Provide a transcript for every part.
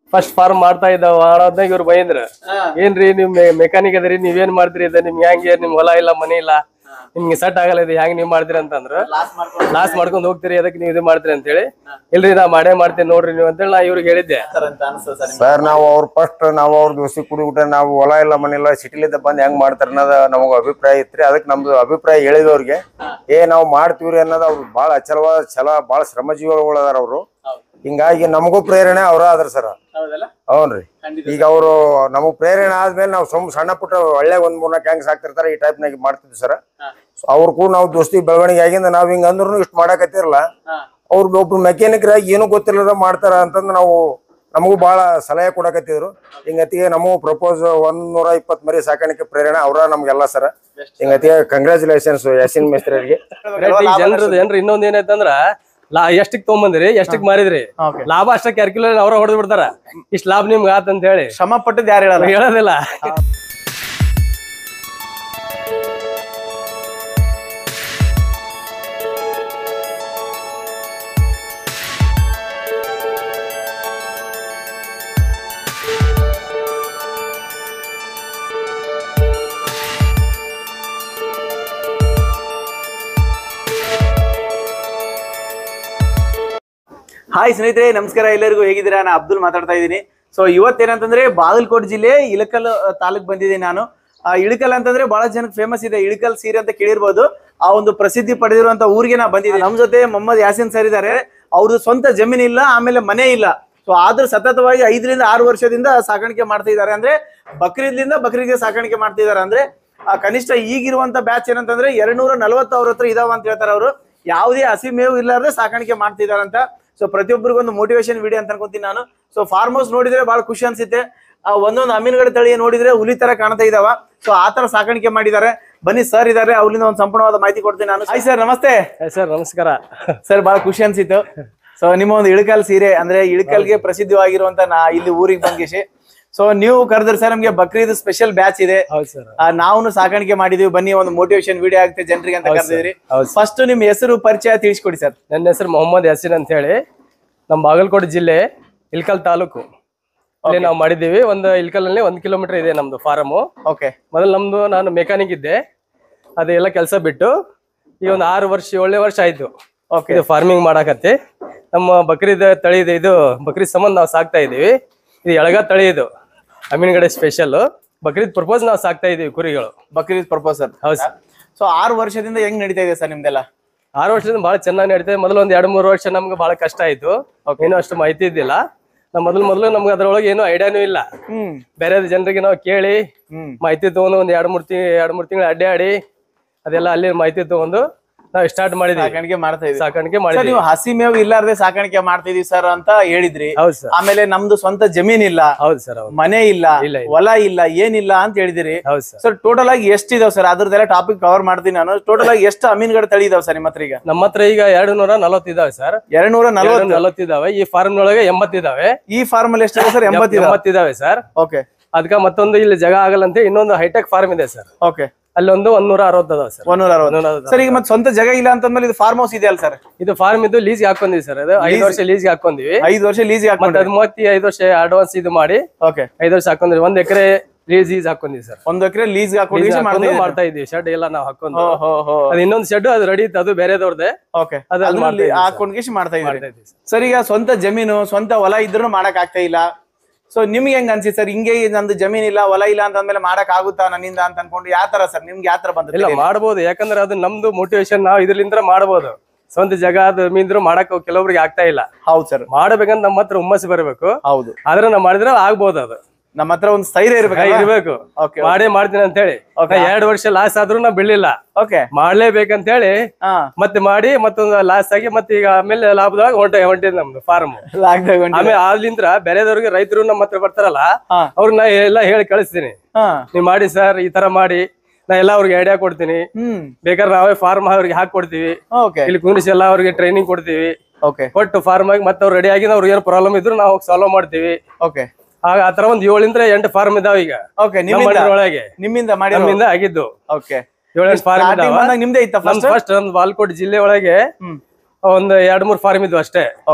First form ಮಾಡ್ತಾ ಇದ್ದಾವ ಮಾಡೋದ್ನಾಗ ಇವ್ರು ಬೈಂದ್ರ ಏನ್ರಿ ನಿಮ್ ಮೆಕ್ಯಾನಿಕ್ ಅದರಿ ನೀವೇನ್ ಮಾಡ್ತೀರಿ ಇದು ನಿಮ್ಗೆ ಹೆಂಗೆ ನಿಮ್ ಹೊಲ ಇಲ್ಲ ಮನೆ ಇಲ್ಲ ನಿಮ್ಗೆ ಸೆಟ್ ಆಗಲ್ಲ ಇದು ಹೆಂಗ್ ನೀವ್ ಮಾಡ್ತೀರಿ ಅಂತಂದ್ರ ಲಾಸ್ ಮಾಡ್ಕೊಂಡ್ ಹೋಗ್ತೀರಿ ಅದಕ್ಕೆ ನೀವು ಇದು ಮಾಡ್ತೀರಿ ಅಂತ ಹೇಳಿ ಇಲ್ರಿ ನಾ ಮಾಡೇ ಮಾಡ್ತೀನಿ ನೋಡ್ರಿ ನೀವು ಅಂತೇಳಿ ನಾ ಇವ್ರಿಗೆ ಹೇಳಿದ್ದೆ ಅಂತ ಅನ್ಸ್ತದೆ ಸರ್ ಸರ್ ನಾವು ಅವ್ರ ಫಸ್ಟ್ ನಾವು ಅವ್ರ ದೋಸ್ತಿ ಕುಡಿಬಿಟ್ರೆ ನಾವು ಹೊಲ ಇಲ್ಲ ಮನೆ ಇಲ್ಲ ಸಿಟಿಲಿದ್ದ ಬಂದ್ ಹೆಂಗ್ ಮಾಡ್ತಾರ ಅನ್ನೋದು ನಮಗ ಅಭಿಪ್ರಾಯ ಇತ್ರಿ ಅದಕ್ಕೆ ನಮ್ದು ಅಭಿಪ್ರಾಯ ಹೇಳಿದವ್ರಿಗೆ ಏ ನಾವು ಮಾಡ್ತೀವ್ರಿ ಅನ್ನೋದು ಅವ್ರು ಭಾಳ ಅಚಲವಾದ ಛಲ ಭಾಳ ಶ್ರಮಜೀವಿಗಳು ಅದಾರ ಅವರು ಹಿಂಗಾಗಿ ನಮಗೂ ಪ್ರೇರಣೆ ಅವ್ರ ಅದ್ರ ಸರ್ ಹೌದಲ್ಲ ಹೌನ್ರಿ ಈಗ ಅವರು ನಮಗ್ ಪ್ರೇರಣೆ ಆದ್ಮೇಲೆ ನಾವು ಸುಮ್ ಸಣ್ಣ ಪುಟ್ಟ ಒಳ್ಳೆ ಒಂದ್ ಮೂರ್ನಾಲ್ಕು ಹೆಂಗ್ ಸಾಕ್ತಿರ್ತಾರ ಈ ಟೈಪ್ನಾಗ ಮಾಡ್ತಿದ್ವಿ ಸರ್ ಅವ್ರು ಕೂಡ ನಾವು ದೋಸ್ತಿ ಬೆಳವಣಿಗೆ ಆಗಿಂದ ನಾವ್ ಹಿಂಗ ಅಂದ್ರೂ ಇಷ್ಟು ಮಾಡಾಕತ್ತಿರಲ್ಲ ಅವ್ರ ಒಬ್ರು ಮೆಕ್ಯಾನಿಕ್ರಾಗಿ ಏನು ಗೊತ್ತಿಲ್ಲದ ಮಾಡ್ತಾರ ಅಂತಂದು ನಾವು ನಮಗೂ ಬಹಳ ಸಲಹೆ ಕೊಡಕತ್ತಿದ್ರು ಹಿಂಗತಿಗೆ ನಮಗೂ ಪ್ರಪೋಸ್ ಒಂದ್ ನೂರ ಇಪ್ಪತ್ ಮರಿ ಸಾಕಾಣಿಕೆ ಪ್ರೇರಣೆ ಅವ್ರ ನಮ್ಗೆಲ್ಲ ಸರ್ ಹಿಂಗತಿಗೆ ಕಂಗ್ರ್ಯಾಚುಲೇಷನ್ಸ್ ಯಾಸಿನ್ ಮೇಸ್ತ್ರಿಗೆ ಈಗ ಜನರದು ಜನರು ಇನ್ನೊಂದ್ ಏನೈತಂದ್ರ ಲಾ ಎಷ್ಟಕ್ ತೊಗೊಂಬಂದ್ರಿ ಎಷ್ಟಕ್ ಮಾರಿದ್ರಿ Okay. ಲಾಭ ಅಷ್ಟ ಕ್ಯಾಲ್ಕುಲೇಟ್ ಅವ್ರ ಹೊಡೆದ್ ಬಿಡ್ತಾರ ಇಷ್ಟ ಲಾಭ ನಿಮ್ಗೆ ಆತ್ ಅಂತ ಹೇಳಿ ಶ್ರಮ ಪಟ್ಟದ್ ಯಾರು ಹೇಳಲ್ಲ ಹೇಳೋದಿಲ್ಲ ಹಾಯ್ ಸ್ನೇಹಿತರೆ ನಮಸ್ಕಾರ ಎಲ್ಲರಿಗೂ ಹೇಗಿದ್ದೀರಾ ನಾನು ಅಬ್ದುಲ್ ಮಾತಾಡ್ತಾ ಇದ್ದೀನಿ ಸೊ ಇವತ್ತೇನಂತಂದ್ರೆ ಬಾಗಲಕೋಟೆ ಜಿಲ್ಲೆ ಇಳಕಲ್ ಅಹ್, ತಾಲೂಕ್ ಬಂದಿದ್ದೀನಿ ನಾನು ಆ ಇಳಕಲ್ ಅಂತಂದ್ರೆ ಬಹಳ ಜನಕ್ಕೆ ಫೇಮಸ್ ಇದೆ ಇಳಕಲ್ ಸೀರೆ ಅಂತ ಕೇಳಿರ್ಬೋದು ಆ ಒಂದು ಪ್ರಸಿದ್ಧಿ ಪಡೆದಿರುವಂತ ಊರಿಗೆ ನಾ ಬಂದಿದ್ದೀನಿ ನಮ್ಮ ಜೊತೆ ಮೊಹಮ್ಮದ್ ಯಾಸಿನ್ ಸರ್ ಇದ್ದಾರೆ ಅವ್ರದ್ದು ಸ್ವಂತ ಜಮೀನ್ ಇಲ್ಲ ಆಮೇಲೆ ಮನೆ ಇಲ್ಲ ಸೊ ಆದ್ರೂ ಸತತವಾಗಿ ಐದರಿಂದ ಆರು ವರ್ಷದಿಂದ ಸಾಕಾಣಿಕೆ ಮಾಡ್ತಾ ಇದ್ದಾರೆ ಅಂದ್ರೆ ಬಕ್ರೀದ್ಲಿಂದ ಬಕ್ರೀದ್ಗೆ ಸಾಕಾಣಿಕೆ ಮಾಡ್ತಾ ಇದ್ದಾರೆ ಅಂದ್ರೆ ಆ ಕನಿಷ್ಠ ಈಗಿರುವಂತ ಬ್ಯಾಚ್ ಏನಂತಂದ್ರೆ ಎರಡ್ನೂರ ನಲವತ್ತು ಅವ್ರ ಹತ್ರ ಇದಾವ ಅಂತ ಹೇಳ್ತಾರೆ ಅವರು ಯಾವುದೇ ಹಸಿ ಮೇವು ಇಲ್ಲಾರ್ದೆ ಸಾಕಾಣಿಕೆ ಮಾಡ್ತಿದಾರಂತ ಸೊ ಪ್ರತಿಯೊಬ್ಬರಿಗೂ ಒಂದು ಮೋಟಿವೇಶನ್ ವಿಡಿಯೋ ಅಂತ ಅನ್ಕೊಂತೀನಿ ನಾನು ಸೊ ಫಾರ್ಮ್ ಹೌಸ್ ನೋಡಿದ್ರೆ ಬಹಳ ಖುಷಿ ಅನ್ಸುತ್ತೆ ಆ ಒಂದೊಂದು ಅಮೀನ್ಗಳ ತಳಿ ನೋಡಿದ್ರೆ ಹುಲಿ ತರ ಕಾಣ್ತಾ ಇದಾವ ಸೊ ಆ ತರ ಸಾಕಾಣಿಕೆ ಮಾಡಿದ್ದಾರೆ ಬನ್ನಿ ಸರ್ ಇದಾರೆ ಅವ್ರಿಂದ ಒಂದು ಸಂಪೂರ್ಣವಾದ ಮಾಹಿತಿ ಕೊಡ್ತೀನಿ ನಾನು ಹಾಯ್ ಸರ್ ನಮಸ್ತೆ ಸರ್ ನಮಸ್ಕಾರ ಸರ್ ಬಹಳ ಖುಷಿ ಅನ್ಸಿತ್ತು ಸೊ ನಿಮ್ಮ ಒಂದು ಇಳಕಲ್ ಸೀರೆ ಅಂದ್ರೆ ಇಳಕಲ್ಗೆ ಪ್ರಸಿದ್ಧವಾಗಿರುವಂತ ನಾ ಇಲ್ಲಿ ಊರಿಗೆ ಬಂದಿಸಿ ಸೊ ನೀವು ಕರೆದ್ರೆ ಸರ್ ನಮ್ಗೆ ಬಕ್ರೀದ್ ಸ್ಪೆಷಲ್ ಬ್ಯಾಚ್ ಇದೆ ಹೌದು ಸರ್ ನಾವು ಸಾಕಾಣಿಕೆ ಮಾಡಿದೀವಿ ಬನ್ನಿ ಒಂದು ಮೋಟಿವೇಶನ್ ವಿಡಿಯೋ ಆಗುತ್ತೆ ಜನರಿಗೆ ಅಂತ ಕರೆದಿದ್ರಿ ಹೌದು ಫಸ್ಟ್ ನಿಮ್ ಹೆಸರು ಪರಿಚಯ ತಿಳಿಸ್ಕೊಡಿ ಸರ್ ನನ್ನ ಹೆಸರು ಮೊಹಮ್ಮದ್ ಯಾಸಿನ್ ಅಂತ ಹೇಳಿ ನಮ್ಮ ಬಾಗಲಕೋಟೆ ಜಿಲ್ಲೆ ಇಲ್ಕಲ್ ತಾಲೂಕು ಇಲ್ಲಿ ನಾವು ಮಾಡಿದ್ದೀವಿ ಒಂದು ಇಲ್ಕಲಲ್ಲಿ ಒಂದ್ ಕಿಲೋಮೀಟರ್ ಇದೆ ನಮ್ದು ಫಾರಮು ಓಕೆ ಮೊದಲು ನಮ್ದು ನಾನು ಮೆಕ್ಯಾನಿಕ್ ಇದ್ದೆ ಅದೆಲ್ಲ ಕೆಲಸ ಬಿಟ್ಟು ಈ ಒಂದು ಆರು ವರ್ಷ ಏಳನೇ ವರ್ಷ ಆಯ್ತು ಓಕೆ ಇದು ಫಾರ್ಮಿಂಗ್ ಮಾಡಾಕತ್ತಿ ನಮ್ಮ ಬಕ್ರೀದ್ ತಳಿ ಇದೆ ಇದು ಬಕ್ರೀದ್ ಸಂಬಂಧ ನಾವು ಸಾಕ್ತಾ ಇದೀವಿ ಇದು ಎಳಗ ತಳಿ ಇದು ಅಮೀನ್ಗಡೆ ಸ್ಪೆಷಲ್ ಬಕ್ರೀದ್ ಪರ್ಪೋಸ್ ನಾವು ಸಾಕ್ತಾ ಇದೀವಿ ಕುರಿಗಳು ಬಕ್ರೀದ್ ಪ್ರಪೋಸಲ್ ಹೌದು ಸರ್ ಸೊ ಆರು ವರ್ಷದಿಂದ ಹೆಂಗ್ ನಡೀತಾ ಇದೆ ಸರ್ ನಿಮ್ದೆಲ್ಲ ಆರು ವರ್ಷದಿಂದ ಬಹಳ ಚೆನ್ನಾಗಿ ನಡೀತದೆ ಮೊದಲು ಒಂದ್ ಎರಡು ಮೂರು ವರ್ಷ ನಮ್ಗೆ ಬಹಳ ಕಷ್ಟ ಆಯ್ತು ಏನೂ ಅಷ್ಟು ಮಾಹಿತಿ ಇದ್ದಿಲ್ಲ ನಾವು ಮೊದಲು ಮೊದಲು ನಮ್ಗೆ ಅದ್ರೊಳಗೆ ಏನೂ ಐಡಿಯಾನೂ ಇಲ್ಲ ಹ್ಮ್ ಬೇರೆ ಜನರಿಗೆ ನಾವು ಕೇಳಿ ಹ್ಮ್ ಮಾಹಿತಿ ತಗೊಂಡು ಒಂದ್ ಎರಡು ಮೂರು ತಿಂಗ್ ಎರಡು ಮೂರು ತಿಂಗಳು ಅಡ್ಡಾಡಿ ಅದೆಲ್ಲ ಅಲ್ಲಿ ಮಾಹಿತಿ ತಗೊಂಡು ನಾವು ಸ್ಟಾರ್ಟ್ ಮಾಡಿದ್ವಿ ಸಾಕಾಣಿಕೆ ಮಾಡ್ತಾ ಇದೀವಿ ಸಾಕಾಣಿಕೆ ಸರ್ ಮಾಡಿದ್ವಿ ನೀವು ಹಸಿ ಮೇವು ಇಲ್ಲಾರ್ದೆ ಸಾಕಾಣಿಕೆ ಮಾಡ್ತಿದೀವಿ ಸರ್ ಅಂತ ಹೇಳಿದ್ರಿ ಹೌದು ಸರ್ ಆಮೇಲೆ ನಮ್ದು ಸ್ವಂತ ಜಮೀನ್ ಇಲ್ಲ ಹೌದು ಸರ್ ಹೌದು ಮನೆ ಇಲ್ಲ ಇಲ್ಲ, ಇಲ್ಲ. ಹೊಲ ಇಲ್ಲ ಏನಿಲ್ಲ ಅಂತ ಹೇಳಿದಿರಿ ಹೌದು ಸರ್ ಸರ್ ಟೋಟಲ್ ಆಗಿ ಎಷ್ಟು ಇದಾವ್ ಸರ್ ಅದ್ರದ್ದೆಲ್ಲ ಟಾಪಿಕ್ ಕವರ್ ಮಾಡ್ತೀನಿ ನಾನು ಟೋಟಲ್ ಆಗಿ ಎಷ್ಟು ಅಮೀನ್ಗಡ ತಳಿ ಇದಾವ್ ಸರ್ ನಿಮ್ಮ ಹತ್ರ ಈಗ ನಮ್ಮ ಹತ್ರ ಈಗ ಎರಡು ನೂರ ನಲವತ್ತು ಇದಾವೆ ಸರ್ ಎರಡ್ ನೂರ ನಲ್ವತ್ತು ನಲವತ್ತು ಇದಾವೆ ಈ ಫಾರ್ಮ್ ಒಳಗೆ ಎಂಬತ್ತು ಇದಾವೆ ಈ ಫಾರ್ಮ್ ಅಲ್ಲಿ ಎಷ್ಟು ಸರ್ ಎಂಬತ್ತು ಇದಾವೆ ಎಂಬತ್ತು ಇದಾವೆ ಸರ್ ಓಕೆ ಅದಕ್ಕೆ ಮತ್ತೊಂದು ಇಲ್ಲಿ ಜಾಗ ಆಗಲ್ಲ ಅಂತ ಇನ್ನೊಂದು ಹೈಟೆಕ್ ಫಾರ್ಮ್ ಇದೆ ಸರ್ ಓಕೆ ಅಲ್ಲೊಂದು ಒಂದೂರ ಅರವತ್ತು ಅದಾವೆ ಸರ್ ಒಂದೂರ ಅರವತ್ತು ಒಂದೂರ ಅರವತ್ತು. ಸರ್ ಈಗ ಮತ್ತೆ ಸ್ವಂತ ಜಾಗ ಇಲ್ಲ ಅಂತಂದ್ಮೇಲೆ ಇದು ಫಾರ್ಮ್ ಹೌಸ್ ಇದೆ ಅಲ್ಲ ಸರ್ ಇದು ಫಾರ್ಮ್ ಇದು ಲೀಸ್ಗೆ ಹಾಕೊಂಡಿವಿ ಸರ್ ಅದು ಐದು ವರ್ಷ ಲೀಸ್ಗೆ ಹಾಕೊಂಡಿವಿ ಐದು ವರ್ಷ ಲೀಸ್ ಮತ್ತೆ ಹಾಕೊಂಡ್ರೆ ಅದು ಮೂವತ್ತಿ ಐದು ವರ್ಷ ಅಡ್ವಾನ್ಸ್ ಇದು ಮಾಡಿ ಓಕೆ ಐದು ವರ್ಷ ಹಾಕೊಂಡ್ರಿ ಒಂದ್ ಎಕರೆ ಲೀಸ್ ಈಸ್ ಹಾಕೊಂಡಿವಿ ಸರ್ ಒಂದು ಎಕರೆ ಲೀಸ್ ಹಾಕೊಂಡು ಲೀಸ್ ಮಾಡ್ತಾ ಹಾಕೊಂಡು ಇದ್ದೀರಿ. ಮಾಡ್ತಾ ಇದೀವಿ ಶೆಡ್ ಎಲ್ಲ ನಾವು ಹಾಕೊಂಡು ಹೋ ಹೋ ಹೋ ಅದು ಇನ್ನೊಂದು ಶೆಡ್ ಅದು ರೆಡಿ ಇತ್ತು ಅದು ಬೇರೆದವ್ರದ್ದೇ ಓಕೆ ಅದು ಅಲ್ಲಿ ಮಾಡ್ತಾ ಇದ್ದೀವಿ ಸರ್. ಹಾಕೊಂಡ್ಗಿಸಿ ಮಾಡ್ತಾ ಇದ್ದೀರಿ ಮಾಡ್ತಾ ಇದೀವಿ ಸರ್ ಸರ್ ಈಗ ಸ್ವಂತ ಜಮೀನು ಸ್ವಂತ ಹೊಲ ಇದ್ರೂ ಮಾಡಕ್ ಆಗ್ತಾ ಇಲ್ಲ ಸೊ ನಿಮ್ಗೆ ಹೆಂಗ್ ಅನ್ಸಿ ಸರ್ ಹಿಂಗೆ ನಂದು ಜಮೀನ್ ಇಲ್ಲ ಹೊಲ ಇಲ್ಲ ಅಂತ ಅಂದ್ಮೇಲೆ ಮಾಡಕ್ ಆಗುತ್ತಾ ನನ್ನಿಂದ ಅಂತ ಅನ್ಕೊಂಡು ಯಾವ ತರ ಸರ್ ನಿಮ್ಗೆ ಯಾವ ತರ ಇಲ್ಲ ಬಂದ ಮಾಡ್ಬೋದು ಯಾಕಂದ್ರೆ ಅದು ನಮ್ದು ಮೋಟಿವೇಶನ್ ನಾವು ಇದ್ರಲಿಂದ ಮಾಡ್ಬೋದು ಸ್ವಂತ ಜಾಗ ಅದು ಮೀಂದ್ರು ಮಾಡಕ್ ಕೆಲವರಿಗೆ ಆಗ್ತಾ ಇಲ್ಲ ಹೌದು ಸರ್ ಮಾಡಬೇಕಂತ ನಮ್ಮ ಹತ್ರ ಹುಮ್ಮಸ್ಸು ಬರಬೇಕು ಹೌದು ಆದ್ರೆ ನಾವು ಮಾಡಿದ್ರೆ ಆಗ್ಬೋದು ಅದು ನಮ್ಮ ಹತ್ರ ಒಂದು ಸ್ಥೈರ್ಯ ಇರ್ಬೇಕು ಇರ್ಬೇಕು ಓಕೆ ಮಾಡೇ ಮಾಡ್ತೀನಿ ಅಂತ ಹೇಳಿ Okay. ಎರಡು ವರ್ಷ ಲಾಸ್ ಆದ್ರೂ ನಾ ಬಿಡ್ಲಿಲ್ಲ ಓಕೆ ಮಾಡ್ಲೇಬೇಕಂತ ಹೇಳಿ ಹಾ ಮತ್ತೆ ಮಾಡಿ ಮತ್ತೊಂದು ಲಾಸ್ ಆಗಿ ಮತ್ತೆ ಈಗ ಆಮೇಲೆ ಲಾಭದಾಗ ಹೊಂಟ ಹೊಂಟಿದ್ ನಮ್ದು ಫಾರ್ಮ್ ಲಾಕ್ದಾಗ ಆಮೇಲೆ ಅಲ್ಲಿಂದ್ರ ಬೇರೆದವ್ರಿಗೆ ರೈತರು ನಮ್ಮ ಹತ್ರ ಬರ್ತಾರಲ್ಲ ಹಾ. ಅವ್ರಿಗೆ ನಾ ಎಲ್ಲ ಹೇಳಿ ಕಳಿಸ್ತೀನಿ ಹಾ ನೀವ್ ಮಾಡಿ ಸರ್ ಈ ತರ ಮಾಡಿ ನಾ ಎಲ್ಲ ಅವ್ರಿಗೆ ಐಡಿಯಾ ಕೊಡ್ತೀನಿ ಹ್ಮ್ ಬೇಕಾದ್ರೆ ನಾವೇ ಫಾರ್ಮ್ ಅವ್ರಿಗೆ ಹಾಕಿ ಕೊಡ್ತೀವಿ ಓಕೆ ಇಲ್ಲಿ ಕುಂದಿಸಿ ಎಲ್ಲ ಅವ್ರಿಗೆ ಟ್ರೈನಿಂಗ್ ಕೊಡ್ತೀವಿ ಓಕೆ ಕೊಟ್ಟು ಫಾರ್ಮ್ ಆಗಿ ಮತ್ತೆ ಅವ್ರು ರೆಡಿ ಆಗಿ ಅವ್ರಿಗೆ ಏನು ಪ್ರಾಬ್ಲಮ್ ಇದ್ರು ನಾವು ಸಾಲ್ವ್ ಮಾಡ್ತೀವಿ ಓಕೆ ಆಗ ಆತರ ಒಂದ್ ಏಳಿಂದ ಎಂಟು ಫಾರ್ಮ್ ಇದಾವ ಈಗ ಓಕೆ ನಮ್ಮ ನಿಮ್ಮಿಂದ ಒಳಗೆ ನಿಮ್ಮಿಂದ ಮಾಡಿ ನಮ್ಮಿಂದ ಆಗಿದ್ದು ಓಕೆ ಏಳೆಂಟು ಫಾರ್ಮ್ ಸ್ಟಾರ್ಟಿಂಗ್ ಇದಾವ ಬಂದಾಗ ನಿಮ್ದೇ ಇತ್ತ ನಮ್ ಫಸ್ಟ್ ಫಸ್ಟ್ ನಮ್ದು ಬಾಲ್ಕೋಟ್ ಜಿಲ್ಲೆ ಒಳಗೆ ಹ್ಮ್ ಒಂದ್ ಎರಡ್ ಮೂರ್ ಫಾರ್ಮ್ ಇದ್ವು ಅಷ್ಟೇ ಓಕೆ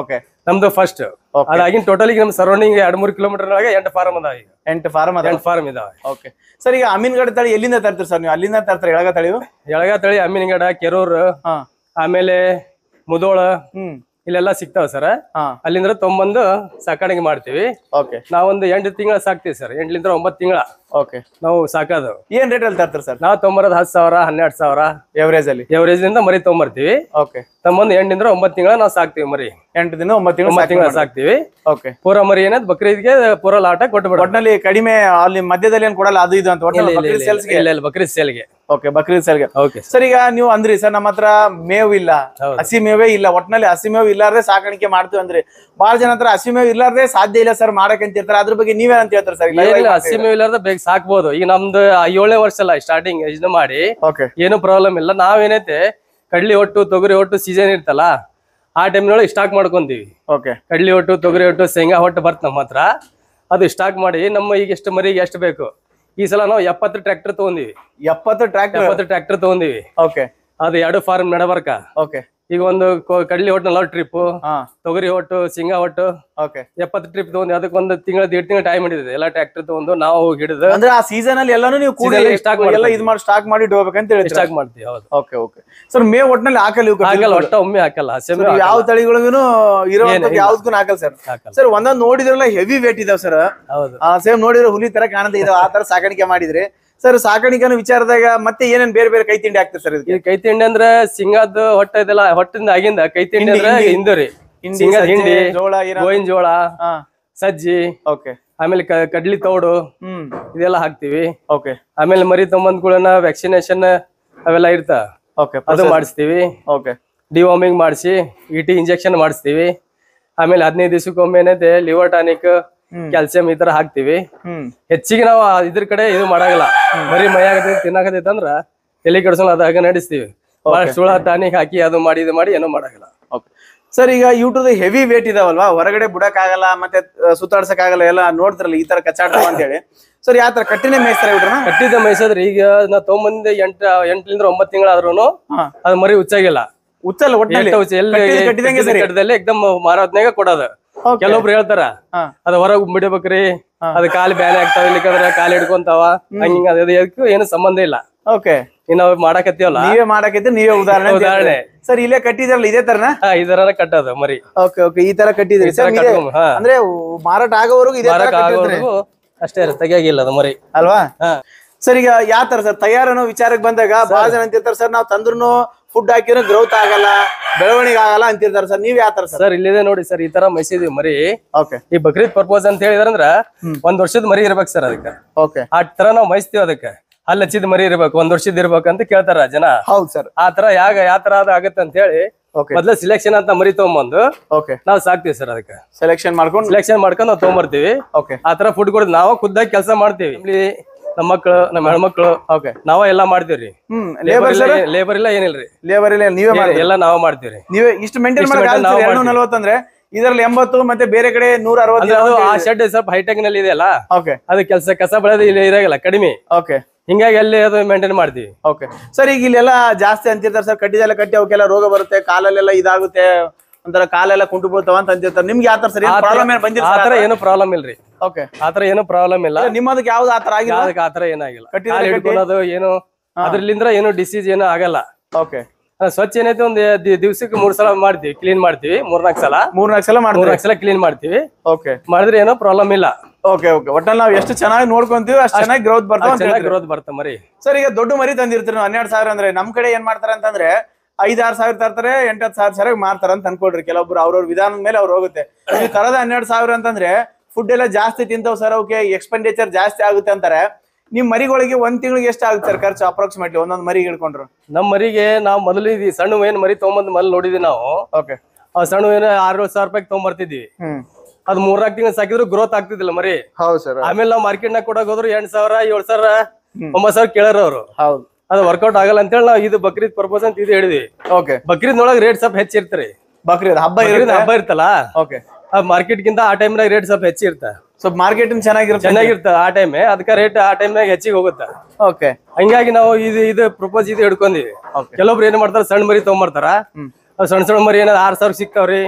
ನಮ್ದು ಫಸ್ಟ್ ಅದಾಗಿನ ಟೋಟಲ್ ಈಗ ನಮ್ ಸರೌಂಡಿಂಗ್ ಎರಡ್ ಮೂರ್ ಕಿಲೋಮೀಟರ್ ಒಳಗೆ ಎಂಟು ಫಾರ್ಮ್ ಅದಾವ ಈಗ ಎಂಟು ಫಾರ್ಮ್ ಅದ ಎಂಟು ಫಾರ್ಮ್ ಇದಾವೆ ಓಕೆ ಸರ್ ಈಗ ಅಮೀನ್ಗಢ ತಳಿ ಎಲ್ಲಿಂದ ತರ್ತೀರಿ ಸರ್ ನೀವು ಅಲ್ಲಿಂದ ತರ್ತಾರೆ ಎಳಗ ತಳಿವು ಎಳಗ ತಳಿ ಅಮ್ಮಿನಗಡ ಕೆರೂರ್ ಹಾ ಆಮೇಲೆ ಮುದೋಳ ಹ್ಮ್ ಇಲ್ಲೆಲ್ಲ ಸಿಗ್ತಾವ ಸರ್ ಹಾ ಅಲ್ಲಿಂದ ತೊಂಬಂದು ಸಾಕಾಣಿಕೆ ಮಾಡ್ತೀವಿ ಓಕೆ ನಾವೊಂದು ಎಂಟು ತಿಂಗಳ ಸಾಕ್ತಿವಿ ಸರ್ ಎಂಟ್ಲಿಂದ ಒಂಬತ್ತು ತಿಂಗಳ ಓಕೆ ನಾವು ಸಾಕೋದು ಏನ್ ರೇಟ್ ಅಲ್ಲಿ ತರ್ತೀರಿ ಸರ್ ನಾವು ತೊಂಬರೋದು ಹತ್ತು ಸಾವಿರ ಹನ್ನೆರಡು ಸಾವಿರ ಎವರೇಜ್ ಅಲ್ಲಿ ಎವರೇಜ್ ಇಂದ ಮರಿ ತೊಗೊಂಬರ್ತೀವಿ ಓಕೆ ತಮ್ಮಂದು ಎಂಟಿಂದ ಒಂಬತ್ತು ತಿಂಗಳ ನಾವು ಸಾಕ್ತಿವಿ ಮರಿ ಎಂಟು ದಿನ ಒಂಬತ್ತು ತಿಂಗಳು ಒಂಬತ್ತು ತಿಂಗಳ ಸಾಕ್ತಿವಿ ಓಕೆ ಪೂರ ಮರಿ ಏನದ್ ಬಕ್ರೀದ್ಗೆ ಪೂರ ಲಾಟ ಕೊಟ್ಟು ಒಟ್ನಲ್ಲಿ ಕಡಿಮೆ ಅಲ್ಲಿ ಮಧ್ಯದಲ್ಲಿ ಏನ್ ಕೊಡಲ್ಲ ಅದು ಇದು ಅಂತ ಒಟ್ನಲ್ಲಿ ಸೇಲ್ಸ್ಗೆ ಇಲ್ಲ ಇಲ್ಲ ಬಕ್ರೀದ್ ಸೇಲ್ಗೆ ಓಕೆ ಬಕ್ರೀದ್ ಸೇಲ್ಗೆ ಓಕೆ ಸರ್ ಈಗ ನೀವು ಅಂದ್ರಿ ಸರ್ ನಮ್ಮ ಹತ್ರ ಮೇವು ಇಲ್ಲ ಹೌದು. ಹಸಿ ಮೇವೇ ಇಲ್ಲ ಒಟ್ನಲ್ಲಿ ಹಸಿ ಮೇವು ಇಲ್ಲಾರ್ದೆ ಸಾಕಾಣಿಕೆ ಮಾಡ್ತೀವಿ ಅಂದ್ರಿ ಬಹಳ ಜನ ಹತ್ರ ಹಸಿ ಮೇವು ಇಲ್ಲಾರ್ದೆ ಸಾಧ್ಯ ಇಲ್ಲ ಸರ್ ಮಾಡಕ್ ಅಂತ ಇರ್ತಾರೆ ಅದ್ರ ಬಗ್ಗೆ ನೀವೇನಂತ ಹೇಳ್ತಾರೆ ಸರ್ ಏನಿಲ್ಲ ಹಸಿ ಮೇವು ಇಲ್ಲಾರ್ದ ಬೇಗ ಸಾಕ್ಬೋದು ಈಗ ನಮ್ದು ಏಳನೇ ವರ್ಷ ಅಲ್ಲ ಸ್ಟಾರ್ಟಿಂಗ್ ಇದು ಮಾಡಿ ಓಕೆ ಏನು ಪ್ರಾಬ್ಲಮ್ ಇಲ್ಲ ನಾವೇನೈತೆ ಕಡ್ಲಿ ಒಟ್ಟು ತೊಗರಿ ಒಟ್ಟು ಸೀಸನ್ ಇರ್ತಲ್ಲ ಆ ಟೈಮ್ನೊಳಗೆ ಸ್ಟಾಕ್ ಮಾಡ್ಕೊಂತೀವಿ ಓಕೆ ಕಡ್ಲಿ ಒಟ್ಟು ತೊಗರಿ ಒಟ್ಟು ಶೇಂಗಾ ಹೊಟ್ಟು ಬರ್ತ ನಮ್ಮ ಹತ್ರ ಅದು ಸ್ಟಾಕ್ ಮಾಡಿ ನಮ್ಮ ಈಗ ಎಷ್ಟು ಮರಿಗೆ ಎಷ್ಟು ಬೇಕು ಈ ಸಲ ನಾವು ಎಪ್ಪತ್ತು ಟ್ರ್ಯಾಕ್ಟರ್ ತಗೊಂಡಿವಿ ಎಪ್ಪತ್ತು ಟ್ರ್ಯಾಕ್ಟರ್ ಎಪ್ಪತ್ತು ಟ್ರ್ಯಾಕ್ಟರ್ ತಗೊಂಡಿವಿ ಓಕೆ ಅದು ಎರಡು ಫಾರ್ಮ್ ನಡಬರ್ಕ ಓಕೆ ಈಗ ಒಂದು ಕೊ- ಕಡ್ಲಿ ಹೊಟ್ಟು ನಲ್ವತ್ತು ಟ್ರಿಪ್ ಹಾ ತೊಗರಿ ಹೊಟ್ಟು ಶೇಂಗಾ ಹೊಟ್ಟು ಓಕೆ ಎಪ್ಪತ್ತು ಟ್ರಿಪ್ ತಗೊಂಡು ಅದಕ್ಕೆ ಒಂದು ತಿಂಗಳ ದೇಡ್ ತಿಂಗಳ ಟೈಮ್ ಹಿಡಿದಿದೆ ಎಲ್ಲ ಟ್ರ್ಯಾಕ್ಟರ್ ತಗೊಂಡು ನಾವು ಹಿಡಿದು ಅಂದ್ರೆ ಆ ಸೀಸನ್ ಅಲ್ಲಿ ಎಲ್ಲಾನು ನೀವು ಕೂಡಿ Season ಅಲ್ಲಿ stock ಎಲ್ಲ ಮಾಡ್ತೀವಿ. ಇದು ಮಾಡಿ ಸ್ಟಾಕ್ ಮಾಡಿ ಇಡ್ಬೇಕಂತ ಹೇಳ್ತೀರಾ ಸ್ಟಾಕ್ ಮಾಡ್ತೀವಿ ಹೌದು ಓಕೆ ಓಕೆ ಸರ್ ಮೇವ್ ಒಟ್ನಲ್ಲಿ ಹಾಕಲ್ಲ ಇವಕ್ಕೆ ಹಾಕಲ್ಲ ಒಟ್ಟ ಒಮ್ಮೆ ಹಾಕಲ್ಲ ಹಸಿ ಮೇವು ಯಾವ ಹಾಕಲ್ಲ. ತಳಿಗಳಿಗೂ ಇರೋವಂಥದ್ದು ಇಲ್ಲ. ಯಾವ್ದಕ್ಕೂ ಹಾಕಲ್ಲ ಸರ್ ಹಾಕಲ್ಲ ಸರ್ ಒಂದೊಂದು ನೋಡಿದ್ರಲ್ಲ ಹೆವಿ ವೇಟ್ ಇದಾವ್ ಸರ್ ಹೌದು ಸೇಮ್ ನೋಡಿದ್ರೆ ಹುಲಿ ತರ ಕಾಣ್ತಾ ಇದಾವ ಆ ತರ ಸಾಕಾಣಿಕೆ ಮಾಡಿದ್ರಿ ಸರ್ ಸಾಕಾಣಿಕೆನ ವಿಚಾರದಾಗ ಮತ್ತೆ ಏನೇನ್ ಬೇರೆ ಬೇರೆ ಕೈ ತಿಂಡಿ ಹಾಕ್ತಾರೆ ಸರ್ ಇದಕ್ಕೆ ಈ ಕೈ ತಿಂಡಿ ಅಂದ್ರೆ ಸಿಂಗಾದ ಹೊಟ್ಟ ಇದೆಲ್ಲ ಹೊಟ್ಟಿಂದ ಆಗಿಂದ ಕೈ ತಿಂಡಿ ಅಂದ್ರೆ ಹಿಂಡಿ. ಹಿಂದು ರೀ ಹಿಂಡಿ, ಸಿಂಗದ ಸಜ್ಜೆ, ಹಿಂಡಿ ಜೋಳ ಏನ ಗೋವಿನ ಜೋಳ ಹಾ ಸಜ್ಜಿ ಓಕೆ ಆಮೇಲೆ ಕ- ಕಡ್ಲಿ ತೌಡು ಹ್ಮ್ ಇದೆಲ್ಲ ಹಾಕ್ತಿವಿ ಓಕೆ ಆಮೇಲೆ ಮರಿ ತೊಂಬಂದ್ ಕೂಡ ವ್ಯಾಕ್ಸಿನೇಷನ್ ಅವೆಲ್ಲ ಇರ್ತಾ ಓಕೆ ಅದು ಮಾಡಿಸ್ತೀವಿ ಓಕೆ ಡಿವಾರ್ಮಿಂಗ್ ಮಾಡಿಸಿ ಇ ಟಿ ಇಂಜೆಕ್ಷನ್ ಮಾಡಿಸ್ತೀವಿ ಆಮೇಲೆ ಹದಿನೈದು ದಿವಸಕ್ಕೊಮ್ಮೆ ಏನೈತೆ ಲಿವರ್ ಟಾನಿಕ್ ಕ್ಯಾಲ್ಸಿಯಂ ಈ ತರ ಹಾಕ್ತಿವಿ ಹ್ಮ್ ಹೆಚ್ಚಿಗೆ ನಾವು ಆ ಇದ್ರ ಕಡೆ ಇದು ಮಾಡಾಗಲ್ಲ ಬರೀ ಮೈಯಾಗತೈತಿ ತಿನ್ನಾಕತೈತಿ ಅಂದ್ರ ತಲೆ ಕೆಡ್ಸೋಲ್ಲ ಅದಾಗ ನಡೆಸ್ತೀವಿ ಭಾಳ ಸುಳ ಟಾನಿಕ್ ಹಾಕಿ ಅದು ಮಾಡಿ ಇದು ಮಾಡಿ ಏನೋ ಮಾಡಾಗಲ್ಲ ಓಕೆ ಸರ್ ಈಗ ಯೂಟ್ಯೂಬ್ ಹೆವಿ ವೇಟ್ ಇದಾವಲ್ವಾ ಹೊರಗಡೆ ಬಿಡಕ್ ಆಗಲ್ಲ ಮತ್ತೆ ಸುತ್ತಾಡ್ಸಕ್ ಆಗಲ್ಲ ಎಲ್ಲ ನೋಡ್ತಿರಲ್ಲ ಈ ತರ ಕಚ್ಚಾಡ್ತಾವ ಅಂತ ಹೇಳಿ ಸರ್ ಯಾವ ತರ ಕಟ್ಟಿನೇ ಮೇಯ್ತಾರೆ ಇವ್ರನ್ನ ಕಟ್ಟಿದ ಮೈಸದ್ರೆ ಈಗ ನಾ ತೊಗೊಂಬಂದ ಎಂಟ ಎಂಟ್ಲಿಂದ ಒಂಬತ್ತು ತಿಂಗಳಾದ್ರೂ ಹಾ ಅದು ಮರಿ ಹುಚ್ಚಾಗಿಲ್ಲ ಉಚ್ಚಲ್ಲ ಒಟ್ಟಿನಲ್ಲಿ ಎಷ್ಟು ಹುಚ್ಚ ಎಲ್ಲಿ ಕಟ್ಟಿದ್ ಕಟ್ಟಿದಂಗೆ ಸರಿ ಕಟ್ಟಿದಲ್ಲಿ ಎಕ್ದಮ್ ಮಾರೋದ್ನಾಗ ಕೊಡೋದು Okay. ಕೆಲವೊಬ್ರು ಹೇಳ್ತಾರ ಹಾ ಅದ ಹೊರಗ್ ಬಿಡ್ಬೇಕ್ರಿ ಅದ ಕಾಲ್ ಬ್ಯಾನೆ ಆಗ್ತಾವ ಇಲ್ಲಿಕಂದ್ರ ಕಾಲ್ ಹಿಡ್ಕೊಂತಾವ ಹಂಗ ಅದ ಅದಕ್ಕೂ ಏನು ಸಂಬಂಧ ಇಲ್ಲ ಓಕೆ ಈಗ ನಾವ್ ಮಾಡಕತ್ತೀವಲ್ಲ ನೀವೇ ಮಾಡಕೈತೆ ನೀವೇ ಉದಾಹರಣೆ ಅಂತ ಉದಾಹರಣೆ. ಹೇಳ್ತೀರಿ. ಸರ್ ಇಲ್ಲೇ ಕಟ್ಟಿದ್ರಲ್ಲ ಇದೇ ತರನ ಹಾ ಇದರ ಕಟ್ಟೋದು ಮರಿ ಓಕೆ ಓಕೆ ಈ ತರ ಕಟ್ಟಿದ್ರಿ ಈ ತರ ಸರ್ ಇದೇ- ಕಟ್ಕೊಂಡ್- ಹಾ. ಅಂದ್ರೆ ಮಾರಾಟ ಆಗೋವರೆಗೂ ಇದೇ ತರ ಮಾರಕ್ ಕಟ್ಟಿರ್ತೀರಿ ಆಗೋವರೆಗೂ ಅಷ್ಟೇ ತೆಗಿಯಾಗಿಲ್ಲ ಅದು ಮರಿ ಅಲ್ವಾ ಹಾ ಸರ್ ಈಗ ಯಾವ ತರ ಸರ್ ತಯಾರನೋ ವಿಚಾರಕ್ಕೆ ಬಂದಾಗ ಬಹಳ ಜನ ಅಂತಿರ್ತಾರೆ ಸರ್ ನಾವು ತಂದ್ರು ಫುಡ್ ಹಾಕಿರೋ ಗ್ರೋತ್ ಆಗಲ್ಲ ಬೆಳವಣಿಗೆ ಆಗಲ್ಲ ಅಂತಿರ್ತಾರೆ ಸರ್ ನೀವ್ ಯಾವ ತರ ಸರ್ ಸರ್ ಇಲ್ಲಿದೆ ನೋಡಿ ಸರ್ ಈ ತರ ಮೈಸಿದೀವಿ ಮರಿ ಓಕೆ ಈ ಬಕ್ರೀದ್ ಪರ್ಪೋಸ್ ಅಂತ ಹೇಳಿದ್ರಂದ್ರ ಒಂದ್ ವರ್ಷದ ಮರಿ ಇರ್ಬೇಕು ಸರ್ ಅದಕ್ಕೆ ಓಕೆ ಆ ತರ ನಾವ್ ಮೈಸ್ತೀವಿ ಅದಕ್ಕೆ ಅಲ್ಲಿ ಹಚ್ಚಿದ ಮರಿ ಇರ್ಬೇಕು ಒಂದ್ ವರ್ಷದ ಇರ್ಬೇಕು ಅಂತ ಕೇಳ್ತಾರ ಜನ ಹೌದು ಸರ್ ಆ ತರ ಯಾಗ ಯಾವ ತರ ಅದ ಆಗತ್ತೆ ಅಂತ ಹೇಳಿ ಓಕೆ ಮೊದ್ಲ ಸಿಲೆಕ್ಷನ್ ಅಂತ ಮರಿ ತಗೊಂಬಂದು ಓಕೆ ನಾವ್ ಸಾಕ್ತಿವಿ ಸರ್ ಅದಕ್ಕೆ ಸೆಲೆಕ್ಷನ್ ಮಾಡ್ಕೊಂಡು ಸಿಲೆಕ್ಷನ್ ಮಾಡ್ಕೊಂಡು ನಾವು ತಗೊಂಬರ್ತೀವಿ ಓಕೆ ಆ ತರ ಫುಡ್ ಕೊಡೋದು ನಾವು ಖುದ್ದಾಗಿ ಕೆಲಸ ಮಾಡ್ತೀವಿ ಇಲ್ಲಿ ನಮ್ಮ ಮಕ್ಕಳು ನಮ್ಮ ಹೆಣ್ಮಕ್ಳು ಓಕೆ ನಾವ ಎಲ್ಲಾ ಮಾಡ್ತೀವ್ರಿ ಹ್ಮ್ ಲೇಬರ್ ಲೇಬರ್ ಇಲ್ಲ ಲೇಬರ್ ಇಲ್ಲ ಏನಿಲ್ರಿ ಲೇಬರ್ ಇಲ್ಲ ನೀವೇ ಏನ್- ಮಾಡಿ ಎಲ್ಲ ನಾವ ಮಾಡ್ತೀವ್ರಿ ನೀವೇ ಇಷ್ಟು ಮೇಂಟೈನ್ ಇಷ್ಟು ಮಾಡಕ್ maintain ನಾವು ಎರಡು ಮಾಡ್ತೀವಿ. ನಲ್ವತ್ತಂದ್ರೆ ಇದರಲ್ಲಿ ಎಂಬತ್ತು ಮತ್ತೆ ಬೇರೆ ಕಡೆ ನೂರ ಅಂದ್ರೆ ಅದು ಆ ಅರವತ್ತು ಶೆಡ್ ಸ್ವಲ್ಪ ಹೈಟೆಕ್ ನಲ್ಲಿ ಇದೆ ಅಲ್ಲ ಓಕೆ ಅದು ಕೆಲಸ ಕಸ ಬೆಳೆದು ಇಲ್ಲಿ ಇರಾಗಲ್ಲ ಕಡಿಮೆ ಓಕೆ ಹಿಂಗಾಗಿ ಅಲ್ಲಿ ಅದು ಮೇಂಟೈನ್ ಮಾಡ್ತೀವಿ ಓಕೆ ಸರ್ ಈಗ ಇಲ್ಲೆಲ್ಲ ಜಾಸ್ತಿ ಅಂತಿರ್ತಾರೆ ಸರ್ ಕಟ್ಟಿದೆಲ್ಲ ಕಟ್ಟಿ ಅವಕ್ಕೆಲ್ಲ ರೋಗ ಬರುತ್ತೆ ಕಾಲಲ್ಲೆಲ್ಲ ಇದಾಗುತ್ತೆ ಒಂಥರ ಕಾಲೆಲ್ಲ ಕುಂಟು ಬೀಳ್ತಾವ ಅಂತ ಅಂತಿರ್ತಾರೆ ನಿಮ್ಗೆ ಯಾವ ತರ ಸರ್ ಪ್ರಾಬ್ಲಮ್ ಏನು ಬಂದಿಲ್ಲ ಆತರ ಏನು ಪ್ರಾಬ್ಲಮ್ ಇಲ್ರಿ ಓಕೆ ಆತರ ಏನು ಪ್ರಾಬ್ಲಮ್ ಇಲ್ಲ ನಿಮ್ಮದಕ್ಕೆ ಯಾವ್ದು ಆ ತರ ಆಗಿಲ್ಲ ಯಾವ್ದಕ್ಕೆ ಆತರ ಏನಾಗಿಲ್ಲ ಕಟ್ಟಿದ್ರೆ ಕಾಲ್ ಕಟ್ಟಿ. ಹಿಡ್ಕೊಳೋದು ಏನು ಅದ್ರಲಿಂದ್ರ ಏನು ಡಿಸೀಸ್ ಏನು ಆಗಲ್ಲ ಓಕೆ ಆ, ಸ್ವಚ್ಛ ಏನೈತೆ ಒಂದ್ ದಿ- ದಿವ್ಸಕ್ಕೆ ಮೂರ್ ಸಲ ಮಾಡ್ತೀವಿ ಕ್ಲೀನ್ ಮಾಡ್ತೀವಿ ಮೂರ್ನಾಲ್ಕು ಸಲ ಮೂರ್ನಾಲ್ಕು ಸಲ ಮಾಡ್ತೀವಿ ಮೂರ್ನಾಲ್ಕು ಸಲ ಕ್ಲೀನ್ ಮಾಡ್ತೀವಿ ಓಕೆ ಮಾಡಿದ್ರೆ ಏನೋ ಪ್ರಾಬ್ಲಮ್ ಇಲ್ಲ ಓಕೆ ಓಕೆ ಒಟ್ಟಲ್ಲಿ ನಾವು ಎಷ್ಟು ಚೆನ್ನಾಗಿ ನೋಡ್ಕೊಂತೀವಿ ಅಷ್ಟು ಚೆನ್ನಾಗಿ ಗ್ರೋತ್ ಬರ್ತಾವ ಅಂತ ಚೆನ್ನಾಗಿ ಹೇಳ್ತೀರಿ. ಗ್ರೋತ್ ಬರ್ತ ಮರಿ ಸರ್ ಈಗ ದೊಡ್ಡ ಮರಿ ತಂದಿರ್ತೀರಿ ನೀವು ಹನ್ನೆರಡು ಸಾವಿರ ಅಂದ್ರೆ ನಮ್ ಕಡೆ ಏನ್ ಮಾಡ್ತಾರೆ ಅಂತಂದ್ರೆ ಐದಾರು ಸಾವಿರ ತರ್ತಾರೆ ಎಂಟತ್ತು ಸಾವಿರ ಸಾವಿರ ಮಾರ್ತಾರ ಅಂತ ಅನ್ಕೊಳ್ರಿ ಕೆಲವೊಬ್ರು ಅವ್ರವ್ರ ವಿಧಾನದ ಮೇಲೆ ಅವ್ರು ಹೋಗುತ್ತೆ ನೀವು ತರದ ಹನ್ನೆರಡು ಸಾವಿರ ಅಂತಂದ್ರೆ ಫುಡ್ ಎಲ್ಲ ಜಾಸ್ತಿ ತಿಂತಾವ್ ಸರ್ ಅವಕ್ಕೆ ಎಕ್ಸ್ಪೆಂಡಿಚರ್ ಜಾಸ್ತಿ ಆಗುತ್ತೆ ಅಂತಾರೆ ನಿಮ್ ಮರಿಗಳಿಗೆ ಒಂದ್ ತಿಂಗಳಿಗೆ ಎಷ್ಟು ಆಗುತ್ತೆ ಸರ್ ಖರ್ಚು ಅಪ್ರಾಕ್ಸಿಮೇಟ್ಲಿ ಒಂದೊಂದ್ ಮರಿ ಹಿಡ್ಕೊಂಡ್ರು ನಮ್ ಮರಿಗೆ ನಾವ್ ಮೊದಲು ಇದು ಸಣ್ಣ ಏನ್ ಮರಿ ತಗೊಂಬಂದ್ ಮೊದಲು ನೋಡಿದ್ವಿ ನಾವು ಓಕೆ ಆ ಸಣ್ಣ ಏನೋ ಆರು ಏಳು ಸಾವಿರ ರೂಪಾಯಿ ತಗೊಂಬರ್ತಿದ್ವಿ ಹ್ಮ್ ಅದ್ ಮೂರ್ನಾಲ್ಕು ತಿಂಗಳು ಸಾಕಿದ್ರು ಗ್ರೋತ್ ಆಗ್ತಿದ್ದಿಲ್ಲ ಮರಿ ಹೌದು ಸರ್ ಆಮೇಲೆ ನಾವು ಮಾರ್ಕೆಟ್ ನಾಗ ಕೊಡಕ್ ಹೋದ್ರು ಎಂಟ್ ಸಾವಿರ ಏಳ್ ಸಾವಿರ ಒಂಬತ್ ಸಾವಿರ ಕೇಳಾರ ಅವ್ರು ಹೌದು ಅದು ವರ್ಕೌಟ್ ಆಗಲ್ಲ ಅಂತೇಳಿ ನಾವು ಇದು ಬಕ್ರೀದ್ ಪರ್ಪಸ್ ಅಂತ ಇದು ಹೇಳಿದ್ವಿ ಓಕೆ ಬಕ್ರೀದ್ ನೊಳಗ್ ರೇಟ್ ಸ್ವಲ್ಪ ಹೆಚ್ಚಿರ್ತಾರೆ ಬಕ್ರೀದ್ ಹಬ್ಬ ಬಕ್ರೀದ್ ಇರುತ್ತೆ ಹಬ್ಬ ಇರ್ತಲ್ಲ ಓಕೆ ಆ ಮಾರ್ಕೆಟ್ ಗಿಂತ ಆ ಟೈಮ್ನಾಗ ರೇಟ್ ಸ್ವಲ್ಪ ಹೆಚ್ಚಿರ್ತ ಸೊ ಮಾರ್ಕೆಟಿಂಗ್ ಚೆನ್ನಾಗಿರುತ್ತೆ ಚೆನ್ನಾಗಿರ್ತ ಆ ಟೈಮ್ ಅದಕ್ಕೆ ರೇಟ್ ಆ ಟೈಮ್ನಾಗ ಹೆಚ್ಚಿಗೆ ಹೋಗುತ್ತ ಓಕೆ ಹಂಗಾಗಿ ನಾವು ಇದು ಇದು ಪ್ರಪೋಸ್ ಇದು ಹಿಡ್ಕೊಂದಿವಿ Okay. ಕೆಲವೊಬ್ರು ಏನ್ ಮಾಡ್ತಾರ ಸಣ್ಣ ಮರಿ ತಗೊಂಬರ್ತಾರ ಅವ್ ಸಣ್ಣ ಸಣ್ಣ ಮರಿ ಏನಾರ ಆರ್ ಸಾವಿರ ಸಿಕ್ತಾವ್ರಿ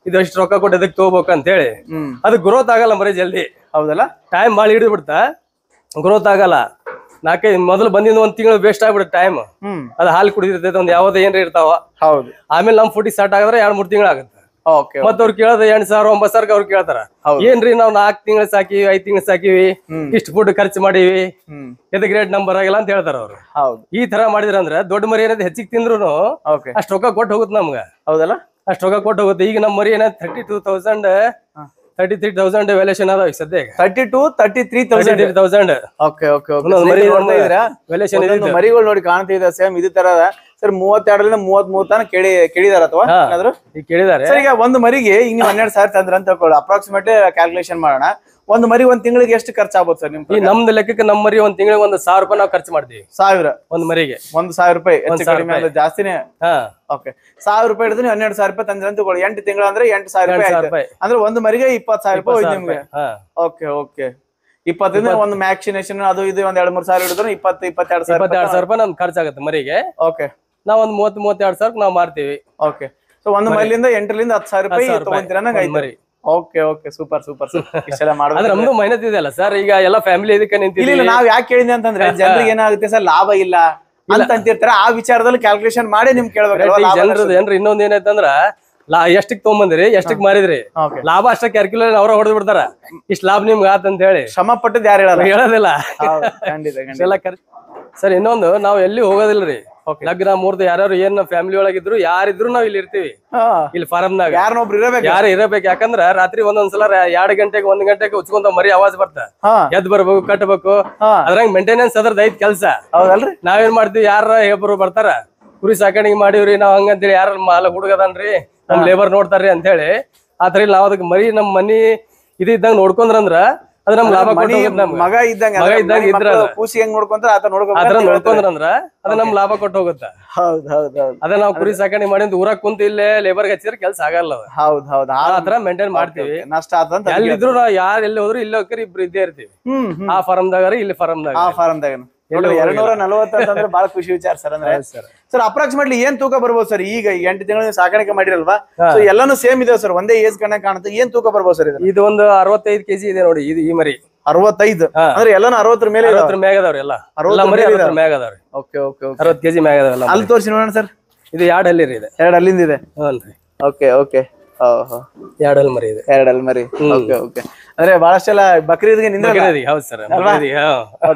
ಇದು ಅಷ್ಟು ರೊಕ್ಕ ಕೊಟ್ಟು ಇದಕ್ಕೆ ತಗೋಬೇಕು ಅಂತ ಹೇಳಿ ಹ್ಮ್ ಅದು ಗ್ರೋತ್ ಆಗಲ್ಲ ಮರಿ ಜಲ್ದಿ ಹೌದಲ್ಲ ಟೈಮ್ ಭಾಳ ಹಿಡಿದು ಬಿಡ್ತಾ ಗ್ರೋತ್ ಆಗಲ್ಲ ನಾಲ್ಕೈದು ಮೊದಲು ಬಂದಿದ್ದು ಒಂದ್ ತಿಂಗಳು ವೇಸ್ಟ್ ಆಗ್ಬಿಡುತ್ತೆ ಟೈಮ್ ಹ್ಮ್ ಅದು ಹಾಲು ಕುಡಿದಿರ್ತೈತೆ ಒಂದ್ ಯಾವ್ದು ಏನ್ರ ಇರ್ತಾವ ಹೌದು ಆಮೇಲೆ ನಮ್ ಫುಡ್ ಸ್ಟಾರ್ಟ್ ಆಗಿದ್ರೆ ಎರಡ್ ಮೂರ್ ತಿಂಗಳು ಆಗುತ್ತೆ ಓಕೆ ಮತ್ತ ಅವ್ರು ಕೇಳೋದು ಎಂಟ್ ಸಾವಿರ ಒಂಬತ್ ಸಾವಿರ ಅವ್ರು ಕೇಳ್ತಾರ ಹೌದು. ಏನ್ರಿ ನಾವ್ ನಾಲ್ಕ್ ತಿಂಗಳು ಸಾಕಿವಿ ಐದ್ ತಿಂಗಳು ಸಾಕಿವಿ ಹ್ಮ್. ಇಷ್ಟು ಫುಡ್ ಖರ್ಚು ಮಾಡೀವಿ ಹ್ಮ್ ಎದಕ್ ರೇಟ್ ನಂಬರ್ ಆಗಿಲ್ಲ ಅಂತ ಹೇಳ್ತಾರ ಅವ್ರು ಹೌದು ಈ ತರ ಮಾಡಿದ್ರಂದ್ರೆ ದೊಡ್ಡ ಮರಿ ಏನಾದ್ರು ಹೆಚ್ಚಿಗೆ ತಿಂದ್ರು ಓಕೆ ಅಷ್ಟ್ ರೊಕ್ಕ ಕೊಟ್ಟು ಹೋಗುತ್ತೆ ನಮ್ಗ ಹೌದಲ್ಲ ಅಷ್ಟ್ ರೊಕ್ಕ ಕೊಟ್ಟು ಹೋಗುತ್ತೆ ಈಗ ನಮ್ಮ ಮರಿ ಏನಾದ್ರು thirty two thousand thirty three thousand valuation ಅದಾವ ಈಗ ಸದ್ಯಕ್ಕೆ thirty two thirty three thirty thousand three thousand okay okay okay ಒಂದೊಂದು ಮರಿ ನೋಡ್ತಾ ಇದ್ದೀರಾ ವ್ಯಾಲ್ಯೂಷನ್ ಒಂದೊಂದು ಮರಿಗಳು ನೋಡಿ ಕಾಣ್ತಾ ಇದೆ ಸೇಮ್ ಇದು ತರ ಸರ್ ಮೂವತ್ತೆರಡರಿಂದ ಮೂವತ್ ಮೂರ್ ತನಕ ಕೇಳಿ ಕೇಳಿದಾರ ಅಥವಾ ಹಾ. ಏನಾದ್ರು ಈಗ ಕೇಳಿದಾರೆ ಸರ್ ಈಗ ಒಂದು ಮರಿಗೆ ಈಗ ನೀವು ಹನ್ನೆರಡು ಸಾವಿರ ತಂದ್ರ ಅಂತ ತಿಳ್ಕೊಳ್ಳಿ ಅಪ್ರಾಕ್ಸಿಮೇಟ್ ಕ್ಯಾಲ್ಕುಲೇಷನ್ ಮಾಡೋಣ ಒಂದು ಮರಿ ಒಂದ್ ತಿಂಗಳಿಗೆ ಎಷ್ಟು ಖರ್ಚಾಗ್ಬೋದು ಸರ್ ನಿಮ್ ಈ ನಮ್ದು ಲೆಕ್ಕಕ್ಕೆ ನಮ್ಮ ಮರಿ ಒಂದ್ ತಿಂಗಳಿಗೆ ಒಂದ್ ಸಾವಿರ ರೂಪಾಯಿ ನಾವು ಖರ್ಚು ಮಾಡ್ತೀವಿ ಸಾವಿರ ಒಂದ್ ಮರಿಗೆ ಒಂದು ಸಾವಿರ ರೂಪಾಯಿ ಹೆಚ್ಚು ಸಾವಿರ ಕಡಿಮೆ ಅಂದ್ರೆ ಜಾಸ್ತಿನೇ ಹಾ ಓಕೆ ಸಾವಿರ ರೂಪಾಯಿ ಹಿಡಿದ್ರೆ ನೀವು ಹನ್ನೆರಡು ಸಾವಿರ ರೂಪಾಯಿ ತಂದ್ರೆ ಅಂತ ತಗೊಳ್ಳಿ ಎಂಟು ತಿಂಗಳು ಅಂದ್ರೆ ಎಂಟು ಸಾವಿರ ಎರಡ್ ರೂಪಾಯಿ ಸಾವಿರ ಆಯ್ತು ರೂಪಾಯಿ ಅಂದ್ರೆ ಒಂದು ಮರಿಗೆ ಇಪ್ಪತ್ತು ಸಾವಿರ ರೂಪಾಯಿ ಹೋಯ್ತು ಸಾವಿರ ನಿಮ್ಗೆ ರೂಪಾಯಿ. ಹಾ ಓಕೆ ಓಕೆ ಇಪ್ಪತ್ತರಿಂದ ಒಂದು ವ್ಯಾಕ್ಸಿನೇಷನ್ ಅದು ಇದು ಒಂದ್ ಎರಡ್ ಮೂರ್ ಸಾವಿರ ಹಿಡಿದ್ರೆ ಇಪ್ಪತ್ತು ಇಪ್ಪತ್ತೆರಡು ಸಾವಿರ ಇಪ್ಪತ್ತೆರಡು ಸಾವಿರ ರೂಪಾಯಿ ನಮ್ಗೆ ಖರ್ಚಾಗುತ್ತೆ ಮರಿಗೆ ಓಕೆ ನಾವ್ ಒಂದ್ ಮೂವತ್ ಮೂವತ್ತೆರಡು ಸಾವಿರ ನಾವು ಮಾರ್ತೀವಿ ಓಕೆ ಸೊ ಒಂದು ಮೈಲಿಂದ ಎಂಟರಿಂದ ಹತ್ತು ಸಾವಿರ ರೂಪಾಯಿ ಸಾವಿರ ರೂಪಾಯಿ ತಗೊಂತೀರ ನಂಗೆ ಒಂದ್ ಮರಿ ಓಕೆ ಓಕೆ ಸೂಪರ್ ಸೂಪರ್ ಇಷ್ಟೆಲ್ಲ ಆದ್ರೆ ಮಾಡ್ಬೇಕು ನಮ್ದು ಮೈನತ್ ಇದೆ ಅಲ್ಲ ಸರ್ ಈಗ ಎಲ್ಲ ಫ್ಯಾಮಿಲಿ ಇದಕ್ಕೆ ಇಲ್ಲ ನಿಂತಿದ್ದೀವಿ ಇಲ್ಲ ನಾವ್ ಯಾಕೆ ಕೇಳಿದ್ವಿ ಅಂತಂದ್ರೆ ಜನರಿಗೆ ಏನಾಗುತ್ತೆ ಸರ್ ಲಾಭ ಇಲ್ಲ ಅಂತ ಅಂತಿರ್ತಾರೆ ಆ ವಿಚಾರದಲ್ಲಿ ಕ್ಯಾಲ್ಕುಲೇಷನ್ ಮಾಡಿ ನಿಮ್ಗೆ ಕೇಳ್ಬೇಕಲ್ವಾ ಲಾಭ ಜನರು ಜನರು ಇನ್ನೊಂದ್ ಏನೈತಂದ್ರ ಲಾ ಎಷ್ಟಕ್ ತಗೊಂಬಂದ್ರಿ ಎಷ್ಟಕ್ ಮಾರಿದ್ರಿ ಓಕೆ ಲಾಭ ಅಷ್ಟ ಕ್ಯಾಲ್ಕುಲೇಟ್ ಅವ್ರ ಹೊಡೆದ್ ಬಿಡ್ತಾರ ಇಷ್ಟ ಲಾಭ ನಿಮ್ಗೆ ಆತಂತ ಹೇಳಿ ಶ್ರಮ ಪಟ್ಟದ್ ಯಾರು ಹೇಳಲ್ಲ ಹೇಳೋದಿಲ್ಲ ಹೌದು, ಖಂಡಿತ ಖಂಡಿತ ಎಲ್ಲ ಖರ್ಚು ಸರ್ ಇನ್ನೊಂದು ನಾವ್ ಎಲ್ಲಿ ಹೋಗೋದಿಲ್ರಿ Okay. ಲಗ್ನ ಮುಹೂರ್ತ ಯಾರು ಏನ್ ಫ್ಯಾಮಿಲಿ ಒಳಗಿದ್ರು ಯಾರಿದ್ರು ನಾವ್ ಇಲ್ಲಿ ಇರ್ತೀವಿ ಹಾ ಇಲ್ಲಿ ಫಾರಮ್ನಾಗ ಯಾರನ್ನೊಬ್ರು ಇರಬೇಕು ಯಾರು ಇರಬೇಕು ಯಾಕಂದ್ರ ರಾತ್ರಿ ಒಂದೊಂದ್ಸಲ ಎರಡ್ ಗಂಟೆಗೆ ಒಂದ್ ಗಂಟೆಗೆ ಉಚ್ಕೊಂತ ಮರಿ ಆವಾಜ್ ಬರ್ತಾ ಹಾ ಎದ್ ಬರ್ಬೇಕು ಕಟ್ಟಬೇಕು ಹಾ ಅದ್ರಾಗ ಮೇಂಟೆನೆನ್ಸ್ ಅದ್ರದ್ದು ಐತ್ ಕೆಲ್ಸ ಹೌದಲ್ರಿ ನಾವೇನ್ ಮಾಡ್ತೀವಿ ಯಾರ ಹೇಬರು ಬರ್ತಾರ ಕುರಿ ಸಾಕಾಣಿಕೆ ಮಾಡೀವ್ರಿ ನಾವ್ ಹಂಗಂತೇಳಿ ಯಾರ ಮಾಲ ಹುಡುಗದನ್ರಿ ನಮ್ ಲೇಬರ್ ನೋಡ್ತಾರ್ರಿ ಅಂತ ಹೇಳಿ ಆತರ ನಾವ್ ಅದಕ್ಕೆ ಮರಿ ನಮ್ ಮನಿ ಇದು ಇದ್ದಂಗ ನೋಡ್ಕೊಂಡ್ರಂದ್ರ ಅದ್ ನಮ್ ಲಾಭ ಮನಿ ಕೊಟ್ಟು ಹೋಗುತ್ತೆ ನಮ್ಗೆ ಮಗ ಇದ್ದಂಗೆ ಮಗ ಅಂದ್ರೆ ಇದ್ದಂಗೆ ಮನೆ ಇದ್ರೆ ಮಕ್ಳು ಅದು. ಕೂಸಿ ಹೆಂಗ್ ನೋಡ್ಕೊಂತಾರ ಆತ ಆತರ ನೋಡ್ಕೊಂತಾರೆ ನೋಡ್ಕೊಂಡ್ರಂದ್ರ ಅದ ನಮ್ ಲಾಭ ಕೊಟ್ಟು ಹೋಗುತ್ತೆ ಹೌದ್ ಹೌದ್ ಹೌದ್ ಅದ ನಾವ್ ಕುರಿ ಸಾಕಾಣಿಕೆ ಮಾಡಿದ್ ಊರಾಗ ಕುಂತ ಇಲ್ಲೇ ಲೇಬರ್ ಹಚ್ಚಿದ್ರೆ ಕೆಲ್ಸ ಆಗಲ್ಲ ಅದು ಹೌದ್ ಹೌದ್ ಆ- ಆತರ ಮೇಂಟೈನ್ ಮಾಡ್ತೀವಿ ನಷ್ಟ ಆತಂತ ಎಲ್ಲಿದ್ರು ನಾವ್ ಯಾರು ಎಲ್ಲಿ ಹೋದ್ರು ಇಲ್ಲಿ ಹೋಗ್ರಿ ಇಬ್ರು ಇದ್ದೇ ಇರ್ತೀವಿ ಹ್ಮ್ ಹ್ಮ್ ಆ ಫಾರಮ್ದಾಗ ಇಲ್ಲಿ ಫಾರಮ್ದಾಗ ಆ ಫಾರಮ್ದಾಗ ಎಲ್ಲೂ ಎರಡ್ ನೂರ ನಲವತ್ತು ಅಂತಂದ್ರೆ ಬಹಳ ಖುಷಿ ವಿಚಾರ ಸರ್ ಅಂದ್ರೆ ಸರ್ ಸರ್ ಅಪ್ರಾಕ್ಸಿಮೇಟ್ಲಿ ಏನ್ ತೂಕ ಬರ್ಬೋದು ಸರ್ ಈಗ ಈ ಎಂಟು ತಿಂಗಳು ನೀವು ಸಾಕಾಣಿಕೆ ಮಾಡಿರಲ್ವಾ ಹಾ. ಸೊ ಎಲ್ಲಾನು ಸೇಮ್ ಇದೆ ಸರ್ ಒಂದೇ ಏಜ್ ಕಣ್ಣ ಕಾಣುತ್ತೆ ಏನ್ ತೂಕ ಬರ್ಬೋದು ಸರ್ ಇದು ಇದು ಒಂದು ಅರವತ್ತೈದು ಕೆಜಿ ಇದೆ ನೋಡಿ ಇದು ಈ ಮರಿ ಅರವತ್ತೈದು ಹಾ. ಅಂದ್ರೆ ಎಲ್ಲಾನು ಅರವತ್ತರ ಮೇಲೆ ಅರವತ್ತರ ಮ್ಯಾಗ ಅದಾವ್ರಿ ಎಲ್ಲ ಅರವತ್ತರ ಎಲ್ಲ ಮರಿ ಮೇಲೆ ಅರವತ್ತರ ಮ್ಯಾಗ ಅದಾವ್ರಿ ಓಕೆ ಓಕೆ ಓಕೆ ಅರವತ್ ಕೆಜಿ ಮ್ಯಾಗ ಅದಾವಲ್ಲ ಅಲ್ಲಿ ತೋರಿಸಿ ನೋಡೋಣ ಸರ್ ಇದು ಎರಡ್ ಹಲ್ಲಿ ರೀ ಇದೆ ಎರಡು ಅಲ್ಲಿಂದ ಇದೆ ಹ್ಞೂ ಓಕೆ ಓಕೆ ಓಹೋ ಎರಡ್ ಹಲ್ ಮರಿ ಇದೆ ಎರಡು ಅಲ್ಲಿ ಮರಿ ಓಕೆ ಓಕೆ ಅಂದ್ರೆ ಬಹಳಷ್ಟೆಲ್ಲ ಬಕ್ರೀದ್ಗೆ ನಿಂದ ಬಕರೀದಿ, ಹೌದ್ ಸರ್ ಬಕರೀದಿ, ಹಾ.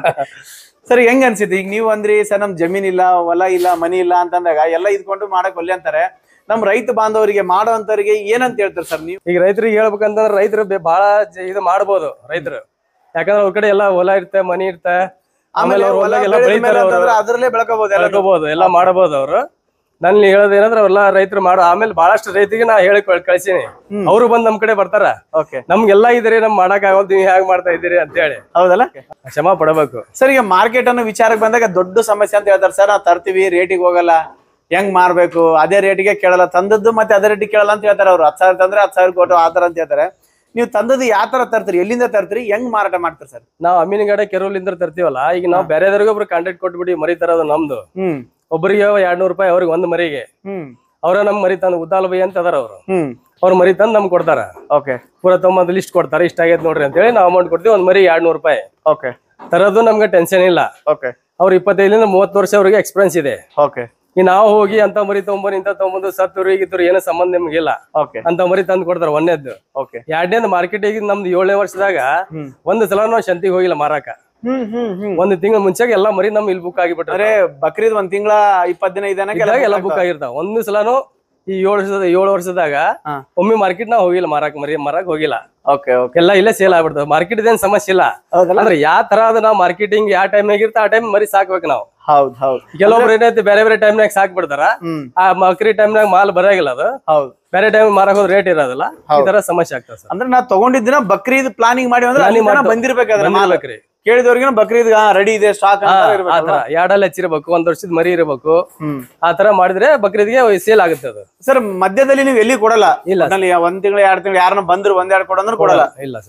ಸರ್ ಹೆಂಗ್ ಅನ್ಸಿತ್ತು ಈಗ ನೀವು ಅಂದ್ರಿ ಸರ್ ನಮ್ ಜಮೀನ್ ಇಲ್ಲ ಹೊಲ ಇಲ್ಲ ಮನಿ ಇಲ್ಲ ಅಂತಂದಾಗ ಎಲ್ಲ ಇದ್ಕೊಂಡು ಮಾಡಕ್ ಒಲ್ಲೆ ಅಂತಾರೆ ನಮ್ ರೈತ ಬಾಂಧವರಿಗೆ ಮಾಡೋಂತವ್ರಿಗೆ ಏನಂತ ಹೇಳ್ತಾರೆ ಸರ್ ನೀವು ಈಗ ರೈತರಿಗೆ ಹೇಳ್ಬೇಕಂತಂದ್ರೆ ರೈತರು ಬೆ- ಬಹಳ ಜ- ಇದು ಮಾಡ್ಬೋದು ರೈತರು ಯಾಕಂದ್ರೆ ಅವ್ರ ಕಡೆ ಎಲ್ಲ ಹೊಲ ಇರ್ತೆ ಮನಿ ಇರ್ತೆ ಆಮೇಲೆ ಅವ್ರ ಹೊಲ ಹೊಲದಾಗೆಲ್ಲ ಬೆಳೆದ ಮೇಲೆ ಬೆಳಿತಾರೆ ಅವ್ರು. ಅಂತಂದ್ರೆ ಅದ್ರಲ್ಲೇ ಬೆಳ್ಕೋಬಹುದು ಎಲ್ಲ ಬೆಳ್ಕೋಬಹುದು ಎಲ್ಲ ಮಾಡಬಹುದು ಅವ್ರು ನಾನು ಹೇಳೋದೇನಂದ್ರೆ ಎಲ್ಲ ರೈತರು ಮಾಡೋ ಆಮೇಲೆ ಬಹಳಷ್ಟು ರೈತರಿಗೆ ನಾ ಹೇಳಿ ಕಳ್- ಕಳ್ಸೀನಿ ಅವರು ಬಂದ್ ನಮ್ ಕಡೆ ಬರ್ತಾರ ಓಕೆ ನಮ್ಗೆಲ್ಲ ಇದ್ರಿ ನಮ್ ಮಾಡಕ್ ಆಗೋದು ನೀವು ಹೇಗ್ ಮಾಡ್ತಾ ಇದ್ದೀರಿ ಅಂತ ಹೇಳಿ ಹೌದಲ್ಲ ಕ್ಷಮ ಪಡಬೇಕು ಸರ್ ಈಗ ಮಾರ್ಕೆಟ್ ಅನ್ನೋ ವಿಚಾರಕ್ಕೆ ಬಂದಾಗ ದೊಡ್ಡ ಸಮಸ್ಯೆ ಅಂತ ಹೇಳ್ತಾರೆ ಸರ್ ನಾವು ತರ್ತೀವಿ ರೇಟಿಗೆ ಹೋಗಲ್ಲ ಹೆಂಗ್ ಮಾರ್ಬೇಕು ಅದೇ ರೇಟಿಗೆ ಕೇಳಲ್ಲ ತಂದದ್ದು ಮತ್ತೆ ಅದೇ ರೇಟಿಗೆ ಕೇಳಲ್ಲ ಅಂತ ಹೇಳ್ತಾರೆ ಅವ್ರು ಹತ್ತು ಸಾವಿರ ತಂದ್ರೆ ಹತ್ತು ಸಾವಿರ ಕೊಟ್ಟು ಆ ತರ ಅಂತ ಹೇಳ್ತಾರೆ ನೀವು ತಂದದ್ದು ಯಾವ ತರ ತರ್ತೀರಿ ಎಲ್ಲಿಂದ ತರ್ತೀರಿ ಹೆಂಗ್ ಮಾರಾಟ ಮಾಡ್ತೀರಿ ಸರ್ ನಾವು ಅಮೀನಗಡೆ ಕೆರೋಲಿಂದ ತರ್ತೀವಲ್ಲ ಈಗ ನಾವು ಬೇರೆದವ್ರಿಗೆ ಒಬ್ರು ಕಾಂಟ್ಯಾಕ್ಟ್ ಕೊಟ್ಬಿಡಿ ಮರಿ ತರೋದು ನಮ್ದು ಹ್ಮ್ ಒಬ್ಬರಿಗೆ ಎರಡ್ ನೂರು ರೂಪಾಯಿ ಅವ್ರಿಗೆ ಒಂದ್ ಮರಿಗೆ ಹ್ಮ್ ಅವ್ರ ನಮ್ ಮರಿ ತಂದು ಉದ್ದಾಲ ಬೈ ಅಂತ ಅದಾರ ಅವ್ರು ಹ್ಮ್ ಅವ್ರ ಮರಿ ತಂದು ನಮ್ಗೆ ಕೊಡ್ತಾರ ಓಕೆ ಪೂರ ತೊಂಬತ್ತು ಲಿಸ್ಟ್ ಕೊಡ್ತಾರೆ ಇಷ್ಟ ಆಗೈತೆ ನೋಡ್ರಿ ಅಂತೇಳಿ ನಾವು ಅಮೌಂಟ್ ಕೊಡ್ತೀವಿ ಒಂದ್ ಮರಿ ಎರಡ್ ನೂರು ರೂಪಾಯಿ ಓಕೆ ತರೋದು ನಮ್ಗೆ ಟೆನ್ಷನ್ ಇಲ್ಲ ಓಕೆ ಅವ್ರ ಇಪ್ಪತ್ತೈದರಿಂದ ಮೂವತ್ತು ವರ್ಷ ಅವ್ರಿಗೆ ಎಕ್ಸ್ಪೀರಿಯನ್ಸ್ ಇದೆ ಓಕೆ ಈ ನಾವು ಹೋಗಿ ಅಂತ ಮರಿ ತೊಗೊಂಬರಿ ಇಂತ ತೊಗೊಂಬಂದು ಸತ್ತೂರು ಈಗಿತ್ತೂರು ಏನೋ ಸಂಬಂಧ ನಿಮ್ಗಿಲ್ಲ ಓಕೆ ಅಂತ ಮರಿ ತಂದು ಕೊಡ್ತಾರ ಒಂದೇದ್ದು ಓಕೆ ಎರಡನೇದು ಮಾರ್ಕೆಟಿಗೆ ನಮ್ದು ಏಳನೇ ವರ್ಷದಾಗ ಹ್ಮ್. ಒಂದು ಸಲ ನಾವು ಶಂತಿಗೆ ಹೋಗಿಲ್ಲ ಮಾರಾಕ ಹ್ಮ್ ಹ್ಮ್ ಹ್ಮ್ ಒಂದು ತಿಂಗಳ ಮುಂಚೆಗೆ ಎಲ್ಲಾ ಮರಿ ನಮ್ ಇಲ್ಲಿ ಬುಕ್ ಆಗಿಬಿಟ್ರೆ ಅಂದ್ರೆ ಬಕ್ರೀದ್ ಒಂದ್ ತಿಂಗಳ ಇಪ್ಪತ್ ದಿನ ಇದ್ದಾನೆ ಇದ್ದಾಗ ಎಲ್ಲ ಬುಕ್ ಆಗಿರ್ತಾವ ಒಂದು ಸಲನು ಈ ಏಳು ವರ್ಷದ ಏಳು ವರ್ಷದಾಗ ಹಾ. ಒಮ್ಮೆ ಮಾರ್ಕೆಟ್ ನಾವು ಹೋಗಿಲ್ಲ ಮಾರಾಕ್ ಮರಿ ಮಾರಾಕ್ ಹೋಗಿಲ್ಲ ಓಕೆ ಓಕೆ ಎಲ್ಲ ಇಲ್ಲೇ ಸೇಲ್ ಆಗ್ಬಿಡ್ತಾವ ಮಾರ್ಕೆಟ್ ಇದೇನ್ ಸಮಸ್ಯೆ ಇಲ್ಲ ಹೌದಲ್ಲ ಅಂದ್ರೆ ಯಾವ ತರ ಅದ ನಾವು ಮಾರ್ಕೆಟಿಂಗ್ ಯಾವ ಟೈಮ್ನಾಗ ಇರ್ತಾ ಆ ಟೈಮ್ ಮರಿ ಸಾಕ್ಬೇಕು ನಾವು ಹೌದ್ ಹೌದ್ ಕೆಲವೊಬ್ರು ಏನೈತಿ ಬೇರೆ ಬೇರೆ ಟೈಮ್ನಾಗ ಸಾಕ್ ಬಿಡ್ತಾರ ಹ್ಮ್ ಆ ಮಕ್ರಿ ಟೈಮ್ನಾಗ ಮಾಲ್ ಬರಾಗಿಲ್ಲ ಅದು ಹೌದ್ ಬೇರೆ ಟೈಮ್ ಮಾರಕ್ ಹೋದ್ ರೇಟ್ ಇರೋದಿಲ್ಲ ಈ ತರ ಸಮಸ್ಯೆ ಆಗ್ತದೆ ಸರ್ ಅಂದ್ರೆ ನಾ ತಗೊಂಡಿದ್ದಿನ ಬಕ್ರೀದ್ ಪ್ಲಾನಿಂಗ್ ಮಾಡಿ ಅಂದ್ರೆ ಅಲ್ಲಿ Planning ಮಾಡ್ತು. ಬಂದಿರ್ಬೇಕಾದ್ರೆ ಬಂದಿರ್ಬೇಕ್ರಿ ಕೇಳಿದವ್ರಿಗೆ ಬಕ್ರೀದ್ ರೆಡಿ ಇದೆ ಸ್ಟಾಕ್ ಆ ಅಂತ ಆ ಇರ್ಬೇಕಲ್ವಾ? ತರ ಎರಡಲ್ಲಿ ಹಚ್ಚಿರ್ಬೇಕು ಒಂದ್ ವರ್ಷದ ಮರಿ ಇರಬೇಕು ಹ್ಮ್ ಆ ತರ ಮಾಡಿದ್ರೆ ಬಕ್ರೀದ್ಗೆ ಸೇಲ್ ಆಗುತ್ತೆ ಅದು ಸರ್ ಮಧ್ಯದಲ್ಲಿ ನೀವು ಎಲ್ಲಿ ಕೊಡಲ್ಲ ಇಲ್ಲ ಒಟ್ನಲ್ಲಿ ಒಂದ್ ತಿಂಗಳು ಎರಡ್ ತಿಂಗಳು ಯಾರನ್ನ ಬಂದ್ರು ಒಂದ್ ಎರಡ್ ಕೊಡಂದ್ರೆ ಕೊಡಲ್ಲ ಇಲ್ಲ ಸರ್ ಇಲ್ಲ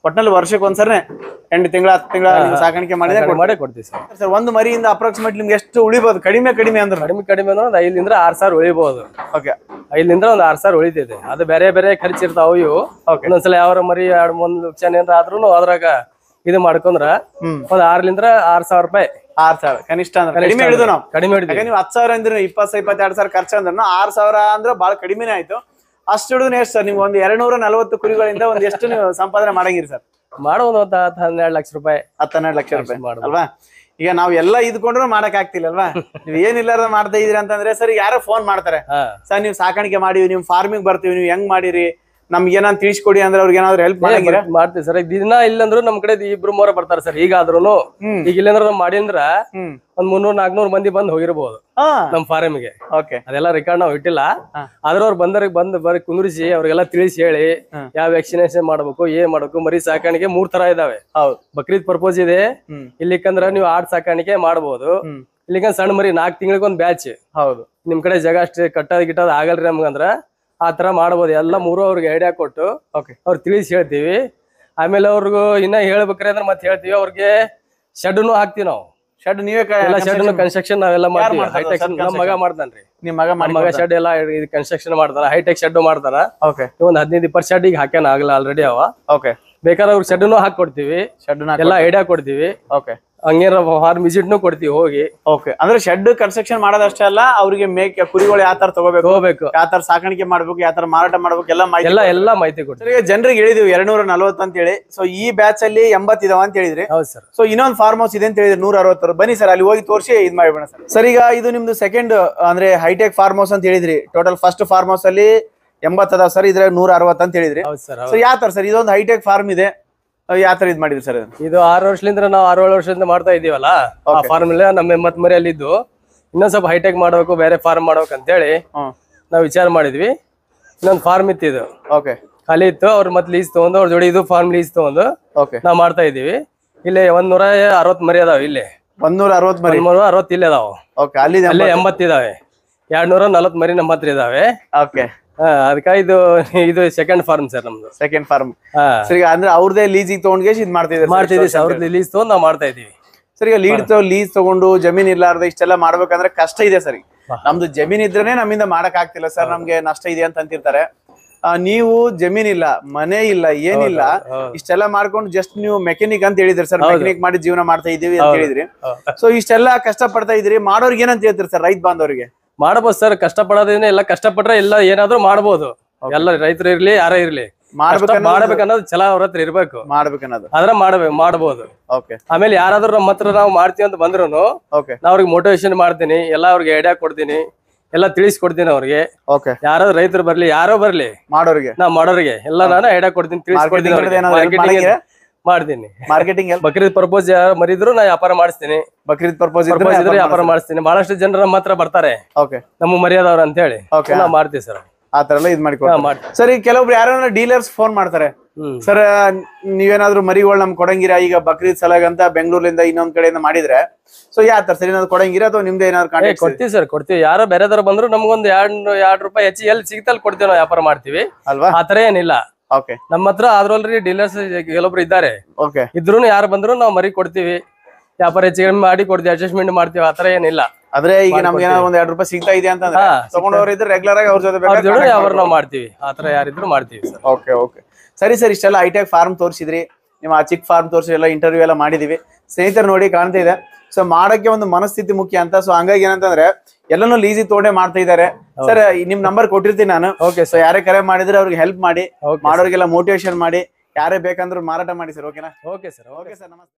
ಒಟ್ನಲ್ಲಿ ವರ್ಷಕ್ಕೆ ಒಂದ್ಸರಿ ಎಂಟು ತಿಂಗಳ ಹತ್ತು ತಿಂಗಳ ಸಾಕಾಣಿಕೆ ಮಾಡಿದ್ರೆ ಸಾಕಾಣಿಕೆ ಮಾಡೇ ಕೊಡ್ತೀವಿ ಸರ್ ಸರ್ ಒಂದು ಮರಿಯಿಂದ ಅಪ್ರಾಕ್ಸಿಮೇಟ್ಲಿ ನಿಮ್ಗೆ ಎಷ್ಟು ಉಳಿಬೋದು ಕಡಿಮೆ ಕಡಿಮೆ ಅಂದ್ರೆ ಕಡಿಮೆ ಕಡಿಮೆ ಅಂದ್ರೆ ಒಂದು ಐದರಿಂದ ಆರು ಸಾವಿರ ಉಳಿಬಹುದು ಓಕೆ ಐದರಿಂದ ಒಂದು ಆರು ಸಾವಿರ ಉಳಿತೈತೆ ಅದು ಬೇರೆ ಬೇರೆ ಖರ್ಚು ಇರ್ತಾವ ಇವು Okay. ಒಂದೊಂದ್ಸಲ ಯಾವ ಮರಿ ಎರಡು ಒಂದ್ ಲಕ್ಷ ಏನಾರ ಆದ್ರೂ ಅದ್ರಾಗ ಇದು ಮಾಡ್ಕೊಂಡ್ರ ಹ್ಮ್. ಒಂದ್ ಆರ್ಲಿಂದ್ರ ಆರ್ ಸಾವಿರ ರೂಪಾಯಿ ಆರ್ ಸಾವಿರ ಕನಿಷ್ಠ ಅಂದ್ರೆ ಕಡಿಮೆ ಹಿಡಿದು ನಾವು ಕಡಿಮೆ ಹಿಡಿದ್ವಿ ಯಾಕಂದ್ರೆ ನೀವು ಹತ್ತು ಸಾವಿರ ಅಂದ್ರೆ ಇಪ್ಪತ್ತು ಇಪ್ಪತ್ತೆರಡು ಸಾವಿರ ಖರ್ಚು ಅಂದ್ರೆ ಆರು ಸಾವಿರ ಅಂದ್ರೆ ಬಹಳ ಕಡಿಮೆನೇ ಆಯ್ತು ಅಷ್ಟು ಹಿಡಿದು ಎಷ್ಟು ಸರ್ ನಿಮ್ಗೆ ಒಂದು ಎರಡು ನೂರ ನಲವತ್ತು ಕುರಿಗಳಿಂದ ಒಂದು ಎಷ್ಟು ನೀವು ಸಂಪಾದನೆ ಮಾಡಂಗಿರಿ ಸರ್ ಮಾಡೋದು ಒಂದು ಹತ್ತು ಹನ್ನೆರಡು ಲಕ್ಷ ರೂಪಾಯಿ ಹತ್ತು ಹನ್ನೆರಡು ಲಕ್ಷ ರೂಪಾಯಿ ಮಾಡ್ಬೋದು. ಅಲ್ವಾ ಈಗ ನಾವು ಎಲ್ಲ ಇದ್ಕೊಂಡ್ರು ಮಾಡಕ್ ಆಗ್ತಿಲ್ಲ ಅಲ್ವಾ ನೀವು ಏನಿಲ್ಲಾರ ಮಾಡ್ತಾ ಇದೀರಿ ಅಂತಂದ್ರೆ ಸರ್ ಯಾರೋ ಫೋನ್ ಮಾಡ್ತಾರೆ ಹಾ ಸರ್ ನೀವು ಸಾಕಾಣಿಕೆ ಮಾಡಿವಿ ನೀವು ಫಾರ್ಮಿಂಗ್ ಬರ್ತೀವಿ ನೀವು ಹೆಂಗ್ ಮಾಡಿರಿ ನಮ್ಗೆ ಏನಾದ್ರು ತಿಳಿಸ್ಕೊಡಿ ಅಂದ್ರೆ ಅವ್ರಿಗೆ ಏನಾದ್ರು ಹೆಲ್ಪ್ ಮಾಡಂಗಿರ ಮಾಡ್ತೀವಿ ಸರ್ ದಿನ ಇಲ್ಲಂದ್ರು ನಮ್ ಕಡೆ ಇಬ್ರು ಮೂರ ಬರ್ತಾರೆ ಸರ್ ಈಗಾದ್ರೂನು ಹ್ಮ್. ಈಗ ಇಲ್ಲಂದ್ರ ನಾವ್ ಮಾಡಿಂದ್ರ ಹ್ಮ್ ಒಂದ್ ಮುನ್ನೂರ್ ನಾಲ್ಕನೂರ್ ಮಂದಿ ಬಂದ್ ಹೋಗಿರ್ಬೋದು ಹಾ ನಮ್ ಫಾರಮಿಗೆ ಓಕೆ ಅದೆಲ್ಲ ರೆಕಾರ್ಡ್ ನಾವು ಇಟ್ಟಿಲ್ಲ ಹಾ. ಆದ್ರ ಅವ್ರು ಬಂದವ್ರಿಗೆ ಬಂದ್ ಬರೀ ಕುಂದ್ರಿಸಿ ಅವ್ರಿಗೆಲ್ಲ ತಿಳಿಸಿ ಹೇಳಿ ಹ್ಮ್. ಯಾವ ವ್ಯಾಕ್ಸಿನೇಷನ್ ಮಾಡ್ಬೇಕು ಏನ್ ಮಾಡ್ಬೇಕು ಮರಿ ಸಾಕಾಣಿಕೆ ಮೂರ್ ತರ ಇದಾವೆ ಹೌದು ಬಕ್ರೀದ್ ಪರ್ಪೋಸ್ ಇದೆ ಹ್ಮ್ ಇಲ್ಲಿಕಂದ್ರ ನೀವು ಆಡ್ ಸಾಕಾಣಿಕೆ ಮಾಡ್ಬೋದು ಹ್ಮ್ ಇಲ್ಲಿಕಂದ್ರ ಸಣ್ಣ ಮರಿ ನಾಲ್ಕು ತಿಂಗಳಿಗೆ ಒಂದ್ ಬ್ಯಾಚ್ ಹೌದು ನಿಮ್ ಕಡೆ ಜಾಗ ಅಷ್ಟೇ ಕಟ್ಟೋದ್ ಗಿಟ್ಟೋದ್ ಆಗಲ್ರಿ ನಮ್ಗಂದ್ರ ಆ ತರ ಮಾಡ್ಬೋದು ಎಲ್ಲ ಮೂರು ಅವ್ರಿಗೆ ಐಡಿಯಾ ಕೊಟ್ಟು ಓಕೆ ಅವ್ರು ತಿಳಿಸಿ ಹೇಳ್ತೀವಿ ಆಮೇಲೆ ಅವ್ರಿಗೂ ಇನ್ನ ಹೇಳ್ಬೇಕ್ರಿ ಅಂದ್ರೆ ಮತ್ತೆ ಹೇಳ್ತೀವಿ ಅವ್ರಿಗೆ ಶೆಡ್ನು ಹಾಕ್ತಿವಿ ನಾವು ಶೆಡ್ ನೀವೇ ಎಲ್ಲ ಶೆಡ್ ಕನ್ಸ್ಟ್ರಕ್ಷನ್ ನಾವೆಲ್ಲ ಮಾಡ್ತೀವಿ ಮಾಡ್ತಾರೆ ಹೈಟೆಕ್ shed ನಮ್ಮ ಮಗ ಮಾಡ್ತಾನ್ರಿ ನಿಮ್ ಮಗ ನಮ್ಮ ಮಾಡಿ ಮಗ ಶೆಡ್ ಎಲ್ಲ ಇದು ಕನ್ಸ್ಟ್ರಕ್ಷನ್ ಮಾಡ್ತಾರ ಹೈಟೆಕ್ ಶೆಡ್ ಮಾಡ್ತಾರ ಓಕೆ ಒಂದ್ ಹದಿನೈದು ಇಪ್ಪತ್ತು ಶೆಡ್ ಈಗ ಹಾಕ್ಯಾನ ಆಗಲ್ಲ ಆಲ್ರೆಡಿ ಅವ ಓಕೆ ಬೇಕಾದ್ರೆ ಅವ್ರಿಗೆ ಶೆಡ್ನು ಹಾಕಿ ಕೊಡ್ತೀವಿ ಶೆಡ್ ಎಲ್ಲ ಐಡಿಯಾ ಕೊಡ್ತೀವಿ ಓಕೆ ಹಂಗೇನ ಫಾರ್ಮ್ ವಿಸಿಟ್ನು ಕೊಡ್ತೀವಿ ಹೋಗಿ ಓಕೆ ಅಂದ್ರೆ ಶೆಡ್ ಕನ್ಸ್ಟ್ರಕ್ಷನ್ ಮಾಡೋದಷ್ಟೇ ಅಲ್ಲ ಅವ್ರಿಗೆ ಮೇಕೆ ಕುರಿಗಳು ಯಾವ ತರ ತಗೋಬೇಕು ಹೋಗ್ಬೇಕು ಯಾವ ತರ ಸಾಕಾಣಿಕೆ ಮಾಡ್ಬೇಕು ಯಾವ ತರ ಮಾರಾಟ ಮಾಡ್ಬೇಕು ಎಲ್ಲ ಮಾಹಿತಿ ಎಲ್ಲ ಎಲ್ಲ ಮಾಹಿತಿ ಕೊಡ್ತೀವಿ ಸರ್, ಈಗ ಜನರಿಗೆ ಹೇಳಿದೀವಿ ಎರಡ್ನೂರ ನಲ್ವತ್ತು ಅಂತ ಹೇಳಿ ಸೊ ಈ ಬ್ಯಾಚ್ ಅಲ್ಲಿ ಎಂಬತ್ ಇದಾವ ಅಂತ ಹೇಳಿದ್ರಿ ಹೌದು ಸರ್ ಸೊ ಇನ್ನೊಂದು ಫಾರ್ಮ್ ಹೌಸ್ ಇದೆ ಅಂತ ಹೇಳಿದ್ರೆ ನೂರ ಅರವತ್ತರ ಬನ್ನಿ ಸರ್ ಅಲ್ಲಿ ಹೋಗಿ ತೋರಿಸಿ ಇದ್ ಮಾಡಿಬಿಡೋಣ ಸರ್ ಸರ್ ಈಗ ಇದು ನಿಮ್ದು ಸೆಕೆಂಡ್ ಅಂದ್ರೆ ಹೈಟೆಕ್ ಫಾರ್ಮ್ ಹೌಸ್ ಅಂತ ಹೇಳಿದ್ರಿ ಟೋಟಲ್ ಫಸ್ಟ್ ಫಾರ್ಮ್ ಹೌಸ್ ಅಲ್ಲಿ ಎಂಬತ್ ಅದಾವ ಸರ್ ಇದ್ರೆ ನೂರ ಅರವತ್ತು ಅಂತ ಹೇಳಿದ್ರಿ ಹೌದು ಸರ್ ಸೊ ಯಾವ ತರ ಸರ್ ಇದೊಂದು ಹೈಟೆಕ್ ಫಾರ್ಮ್ ಇದೆ ಯಾವ ತರ ಇದ್ ಮಾಡಿದ್ರಿ ಸರ್ ಇದು ಆರು ವರ್ಷದಿಂದ ನಾವು ಆರು ಏಳು ವರ್ಷದಿಂದ ಮಾಡ್ತಾ ಇದೀವಲ್ಲ ಆ Okay. ಫಾರ್ಮ್ ನಮ್ಮ ಎಮ್ಮತ್ ಮರಿಯಲ್ಲಿ ಇದ್ದು ಇನ್ನೊಂದ್ ಸ್ವಲ್ಪ ಹೈಟೆಕ್ ಮಾಡ್ಬೇಕು ಬೇರೆ ಫಾರ್ಮ್ ಮಾಡ್ಬೇಕು ಅಂತೇಳಿ ಹ್ಮ್ ನಾವು ವಿಚಾರ ಮಾಡಿದ್ವಿ ಇನ್ನೊಂದು ಫಾರ್ಮ್ ಇತ್ತು ಇದು ಓಕೆ ಖಾಲಿ ಇತ್ತು ಅವ್ರ ಮತ್ತೆ ಲೀಸ್ ತಗೊಂಡು ಅವ್ರ ಜೋಡಿ ಇದು ಫಾರ್ಮ್ ಲೀಸ್ ತಗೊಂಡು ಓಕೆ ನಾವು ಮಾಡ್ತಾ ಇದೀವಿ ಇಲ್ಲಿ ಒಂದ್ ನೂರ ಅರವತ್ ಮರಿ ಅದಾವ ಇಲ್ಲಿ ಒಂದೂರ ಅರವತ್ ಮರಿ ಒಂದ್ ನೂರ ಅರವತ್ ಇಲ್ಲಿ ಅದಾವ ಓಕೆ ಅಲ್ಲಿ ಅಲ್ಲೇ ಎಂಬತ್ ಇದಾವೆ ಎರಡ್ ನೂರ ನಲವತ್ ಮರಿ ನಮ್ಮ ಹತ್ರ ಇದಾವೆ ಓಕೆ ಹಾ ಅದಕ್ಕ ಇದು ಇದು ಸೆಕೆಂಡ್ ಫಾರ್ಮ್ ಸರ್ ನಮ್ದು ಸೆಕೆಂಡ್ ಫಾರ್ಮ್ ಹಾ ಸರ್ ಈಗ ಅಂದ್ರೆ ಅವ್ರದೇ ಲೀಸಿಗೆ ತಗೊಂಡ್ಗೆ ಇದ್ ಮಾಡ್ತಿದ್ದೀರಿ ಮಾಡ್ತಿದೀವಿ ಸರ್ ಅವ್ರದ್ದು ಲೀಸ್ ತಗೊಂಡು ನಾವು ಮಾಡ್ತಾ ಇದೀವಿ ಸರ್ ಈಗ ಲೀಡ್ ಲೀಸ್ ತಗೊಂಡು ಜಮೀನ್ ಇರ್ಲಾರ್ದೆ ಇಷ್ಟೆಲ್ಲ ಮಾಡ್ಬೇಕಂದ್ರೆ ಕಷ್ಟ ಇದೆ ಸರ್ ಈಗ. ನಮ್ದು ಜಮೀನ್ ಇದ್ರೇನೆ ನಮ್ಮಿಂದ ಮಾಡಕ್ ಆಗ್ತಿಲ್ಲ ಸರ್ ನಮ್ಗೆ ನಷ್ಟ ಇದೆ ಅಂತ ಅಂತಿರ್ತಾರೆ ಆ, ನೀವು ಜಮೀನ್ ಇಲ್ಲ ಮನೆ ಇಲ್ಲ ಏನಿಲ್ಲ ಹೌದು. ಇಷ್ಟೆಲ್ಲ ಮಾಡ್ಕೊಂಡು ಜಸ್ಟ್ ನೀವು ಮೆಕ್ಯಾನಿಕ್ ಅಂತ ಹೇಳಿದ್ರಿ ಸರ್ ಮೆಕ್ಯಾನಿಕ್ ಮಾಡಿ ಜೀವನ ಮಾಡ್ತಾ ಇದೀವಿ ಅಂತ ಹೇಳಿದ್ರಿ ಹೌದು. ಸೊ ಇಷ್ಟೆಲ್ಲ ಕಷ್ಟ ಪಡ್ತಾ ಇದ್ರಿ ಮಾಡೋರ್ಗೆ ಏನಂತ ಹೇಳ್ತೀರಿ ಸರ್ ರೈತ ಬಾಂಧವರಿಗೆ ಮಾಡ್ಬೋದು ಸರ್ ಕಷ್ಟ ಪಡೋದೇನೆ ಎಲ್ಲ ಕಷ್ಟಪಟ್ರೆ ಎಲ್ಲ ಏನಾದ್ರೂ ಮಾಡ್ಬೋದು ಎಲ್ಲ ರೈತರು ಇರ್ಲಿ ಯಾರೇ ಇರ್ಲಿ ಮಾಡ್ಬೇಕನ್ನೋದು- ಮಾಡ್ಬೇಕನ್ನೋದು ಛಲ ಅವ್ರ ಹತ್ರ ಇರ್ಬೇಕು ಮಾಡ್ಬೇಕನ್ನೋದು ಆದ್ರೆ ಮಾಡ್ಬೇಕು ಮಾಡ್ಬೋದು ಓಕೆ ಆಮೇಲೆ ಯಾರಾದ್ರೂ ನಮ್ಮ ಹತ್ರ ನಾವು ಮಾಡ್ತೀವಿ ಅಂತ ಬಂದ್ರು ಓಕೆ ನಾ ಅವ್ರಿಗೆ ಮೋಟಿವೇಶನ್ ಮಾಡ್ತೀನಿ ಎಲ್ಲ ಅವ್ರಿಗೆ ಐಡಿಯಾ ಕೊಡ್ತೀನಿ ಎಲ್ಲ ತಿಳಿಸ್ಕೊಡ್ತೀನಿ ಅವ್ರಿಗೆ ಓಕೆ ಯಾರಾದ್ರೂ ರೈತರು ಬರ್ಲಿ ಯಾರೋ ಬರ್ಲಿ ಮಾಡೋರಿಗೆ ನಾ ಮಾಡೋರಿಗೆ ಎಲ್ಲ ನಾನು ಐಡಿಯಾ ಕೊಡ್ತೀನಿ ತಿಳಿಸ್ಕೊಡ್ತೀನಿ Marketing ಅವ್ರಿಗೆ. ಏನಾದ್ರು help Marketing ಮಾಡಂಗಿರಾ? ಮಾಡ್ತೀನಿ ಮಾರ್ಕೆಟಿಂಗ್ ಎಲ್ ಬಕ್ರೀದ್ ಪರ್ಪೋಸ್ ಯಾರು ಮರಿದ್ರು ನಾ ವ್ಯಾಪಾರ ಮಾಡಿಸ್ತೀನಿ ಬಕ್ರೀದ್ ಪರ್ಪೋಸ್ ಪರ್ಪೋಸ್ ಇದ್ರೆ ವ್ಯಾಪಾರ ಮಾಡಿಸ್ತೀನಿ ಬಹಳಷ್ಟು ಜನರು ನಮ್ಮ ಹತ್ರ ಬರ್ತಾರೆ ಓಕೆ ನಮ್ಮ ಮರ್ಯಾದವ್ರು ಅಂತ ಹೇಳಿ Okay. ನಾವು ಮಾಡ್ತೀವಿ ಸರ್ ಆ ತರ ಎಲ್ಲ ಇದ್ ಮಾಡಿ ಹಾ ಮಾಡ್ತೀವಿ ಸರ್ ಈಗ ಕೆಲವೊಬ್ರು ಯಾರು ಡೀಲರ್ಸ್ ಫೋನ್ ಮಾಡ್ತಾರೆ ಹ್ಮ್ ಸರ್ ನೀವೇನಾದ್ರೂ ಮರಿಗಳು ನಮ್ಗೆ ಕೊಡಂಗಿರಾ ಈಗ ಬಕ್ರೀದ್ ಸಲಾಗಂತ ಬೆಂಗಳೂರಿಂದ ಇನ್ನೊಂದ್ ಕಡೆಯಿಂದ ಮಾಡಿದ್ರೆ ಸೊ ಯಾವ ತರ ಸರ್ ಏನಾದ್ರು ಕೊಡಂಗಿರಾ ಅಥವಾ ನಿಮ್ದೇ ಏನಾದ್ರು ಏ ಕಾಂಟ್ಯಾಕ್ಟ್ ಕೊಡ್ತೀವಿ ಸರ್ ಕೊಡ್ತೀವಿ ಯಾರೋ ಬೇರೆದವ್ರು ಬಂದ್ರು ನಮ್ಗೊಂದು ಎರಡ್ ಎರಡ್ ರೂಪಾಯಿ ಹೆಚ್ಚಿಗೆ ಎಲ್ಲಿ ಸಿಗ್ತಲ್ಲಿ ಕೊಡ್ತೀವಿ ನಾವು ವ್ಯಾಪಾರ ಮಾಡ್ತೀವಿ ಅಲ್ವಾ ಆ ತರ ಏನಿಲ್ಲ ಓಕೆ ನಮ್ಮ ಹತ್ರ ಆದ್ರಲ್ರಿ ಡೀಲರ್ಸ್ ಕೆಲವೊಬ್ರು ಇದ್ದಾರೆ ಓಕೆ ಇದ್ರು ಯಾರು ಬಂದ್ರು ನಾವು ಮರಿ ಕೊಡ್ತೀವಿ ವ್ಯಾಪಾರ ಹೆಚ್ಚಿಗೆ ಕಡಿಮೆ ಮಾಡಿ ಕೊಡ್ತೀವಿ ಅಡ್ಜಸ್ಟ್ಮೆಂಟ್ ಮಾಡ್ತೀವಿ ಆ ತರ ಏನಿಲ್ಲ ಅಂದ್ರೆ ಈಗ ನಮ್ಗೆ ಏನಾದ್ರು ಒಂದ್ ಎರಡ್ ರೂಪಾಯಿ ಸಿಗ್ತಾ ಇದೆ ಅಂತಂದ್ರೆ ಹಾ, ತಗೊಂಡವ್ರು ಇದ್ರೆ ರೆಗ್ಯುಲರ್ ಆಗಿ ಅವ್ರ ಜೊತೆ ಅವ್ರ ಜೋಡಿ ವ್ಯಾಪಾರ ನಾವು ಮಾಡ್ತೀವಿ ಆ ತರ ಯಾರಿದ್ರು ಮಾಡ್ತೀವಿ ಸರ್ ಓಕೆ ಓಕೆ ಸರಿ ಸರ್ ಇಷ್ಟೆಲ್ಲ ಹೈಟೆಕ್ ಫಾರ್ಮ್ ತೋರಿಸಿದ್ರಿ ನಿಮ್ಮ ಆ ಚಿಕ್ಕ ಫಾರ್ಮ್ ತೋರಿಸಿ ಎಲ್ಲ ಇಂಟರ್ವ್ಯೂ ಎಲ್ಲ ಮಾಡಿದೀವಿ ಸ್ನೇಹಿತರು ನೋಡಿ ಕಾಣ್ತಾ ಇದೆ ಸೊ ಮಾಡಕ್ಕೆ ಒಂದು ಮನಸ್ಥಿತಿ ಮುಖ್ಯ ಅಂತ ಸೊ ಹಂಗಾಗಿ ಏನಂತಂದ್ರೆ ಎಲ್ಲನೂ ಲೀಸಿ ತೋಡೆ ಮಾಡ್ತಾ ಇದ್ದಾರೆ ಸರ್ ನಿಮ್ ನಂಬರ್ ಕೊಟ್ಟಿರ್ತೀನಿ ನಾನು ಓಕೆ ಸೊ ಯಾರೇ ಕರೆ ಮಾಡಿದ್ರೆ ಅವ್ರಿಗೆ ಹೆಲ್ಪ್ ಮಾಡಿ ಓಕೆ ಮಾಡೋರಿಗೆಲ್ಲ ಮೋಟಿವೇಶನ್ ಮಾಡಿ ಯಾರೇ ಬೇಕಂದ್ರೂ ಮಾರಾಟ ಮಾಡಿ ಸರ್ ಓಕೆನಾ ಓಕೆ ಸರ್ ಓಕೆ ಸರ್ ನಮಸ್ತೆ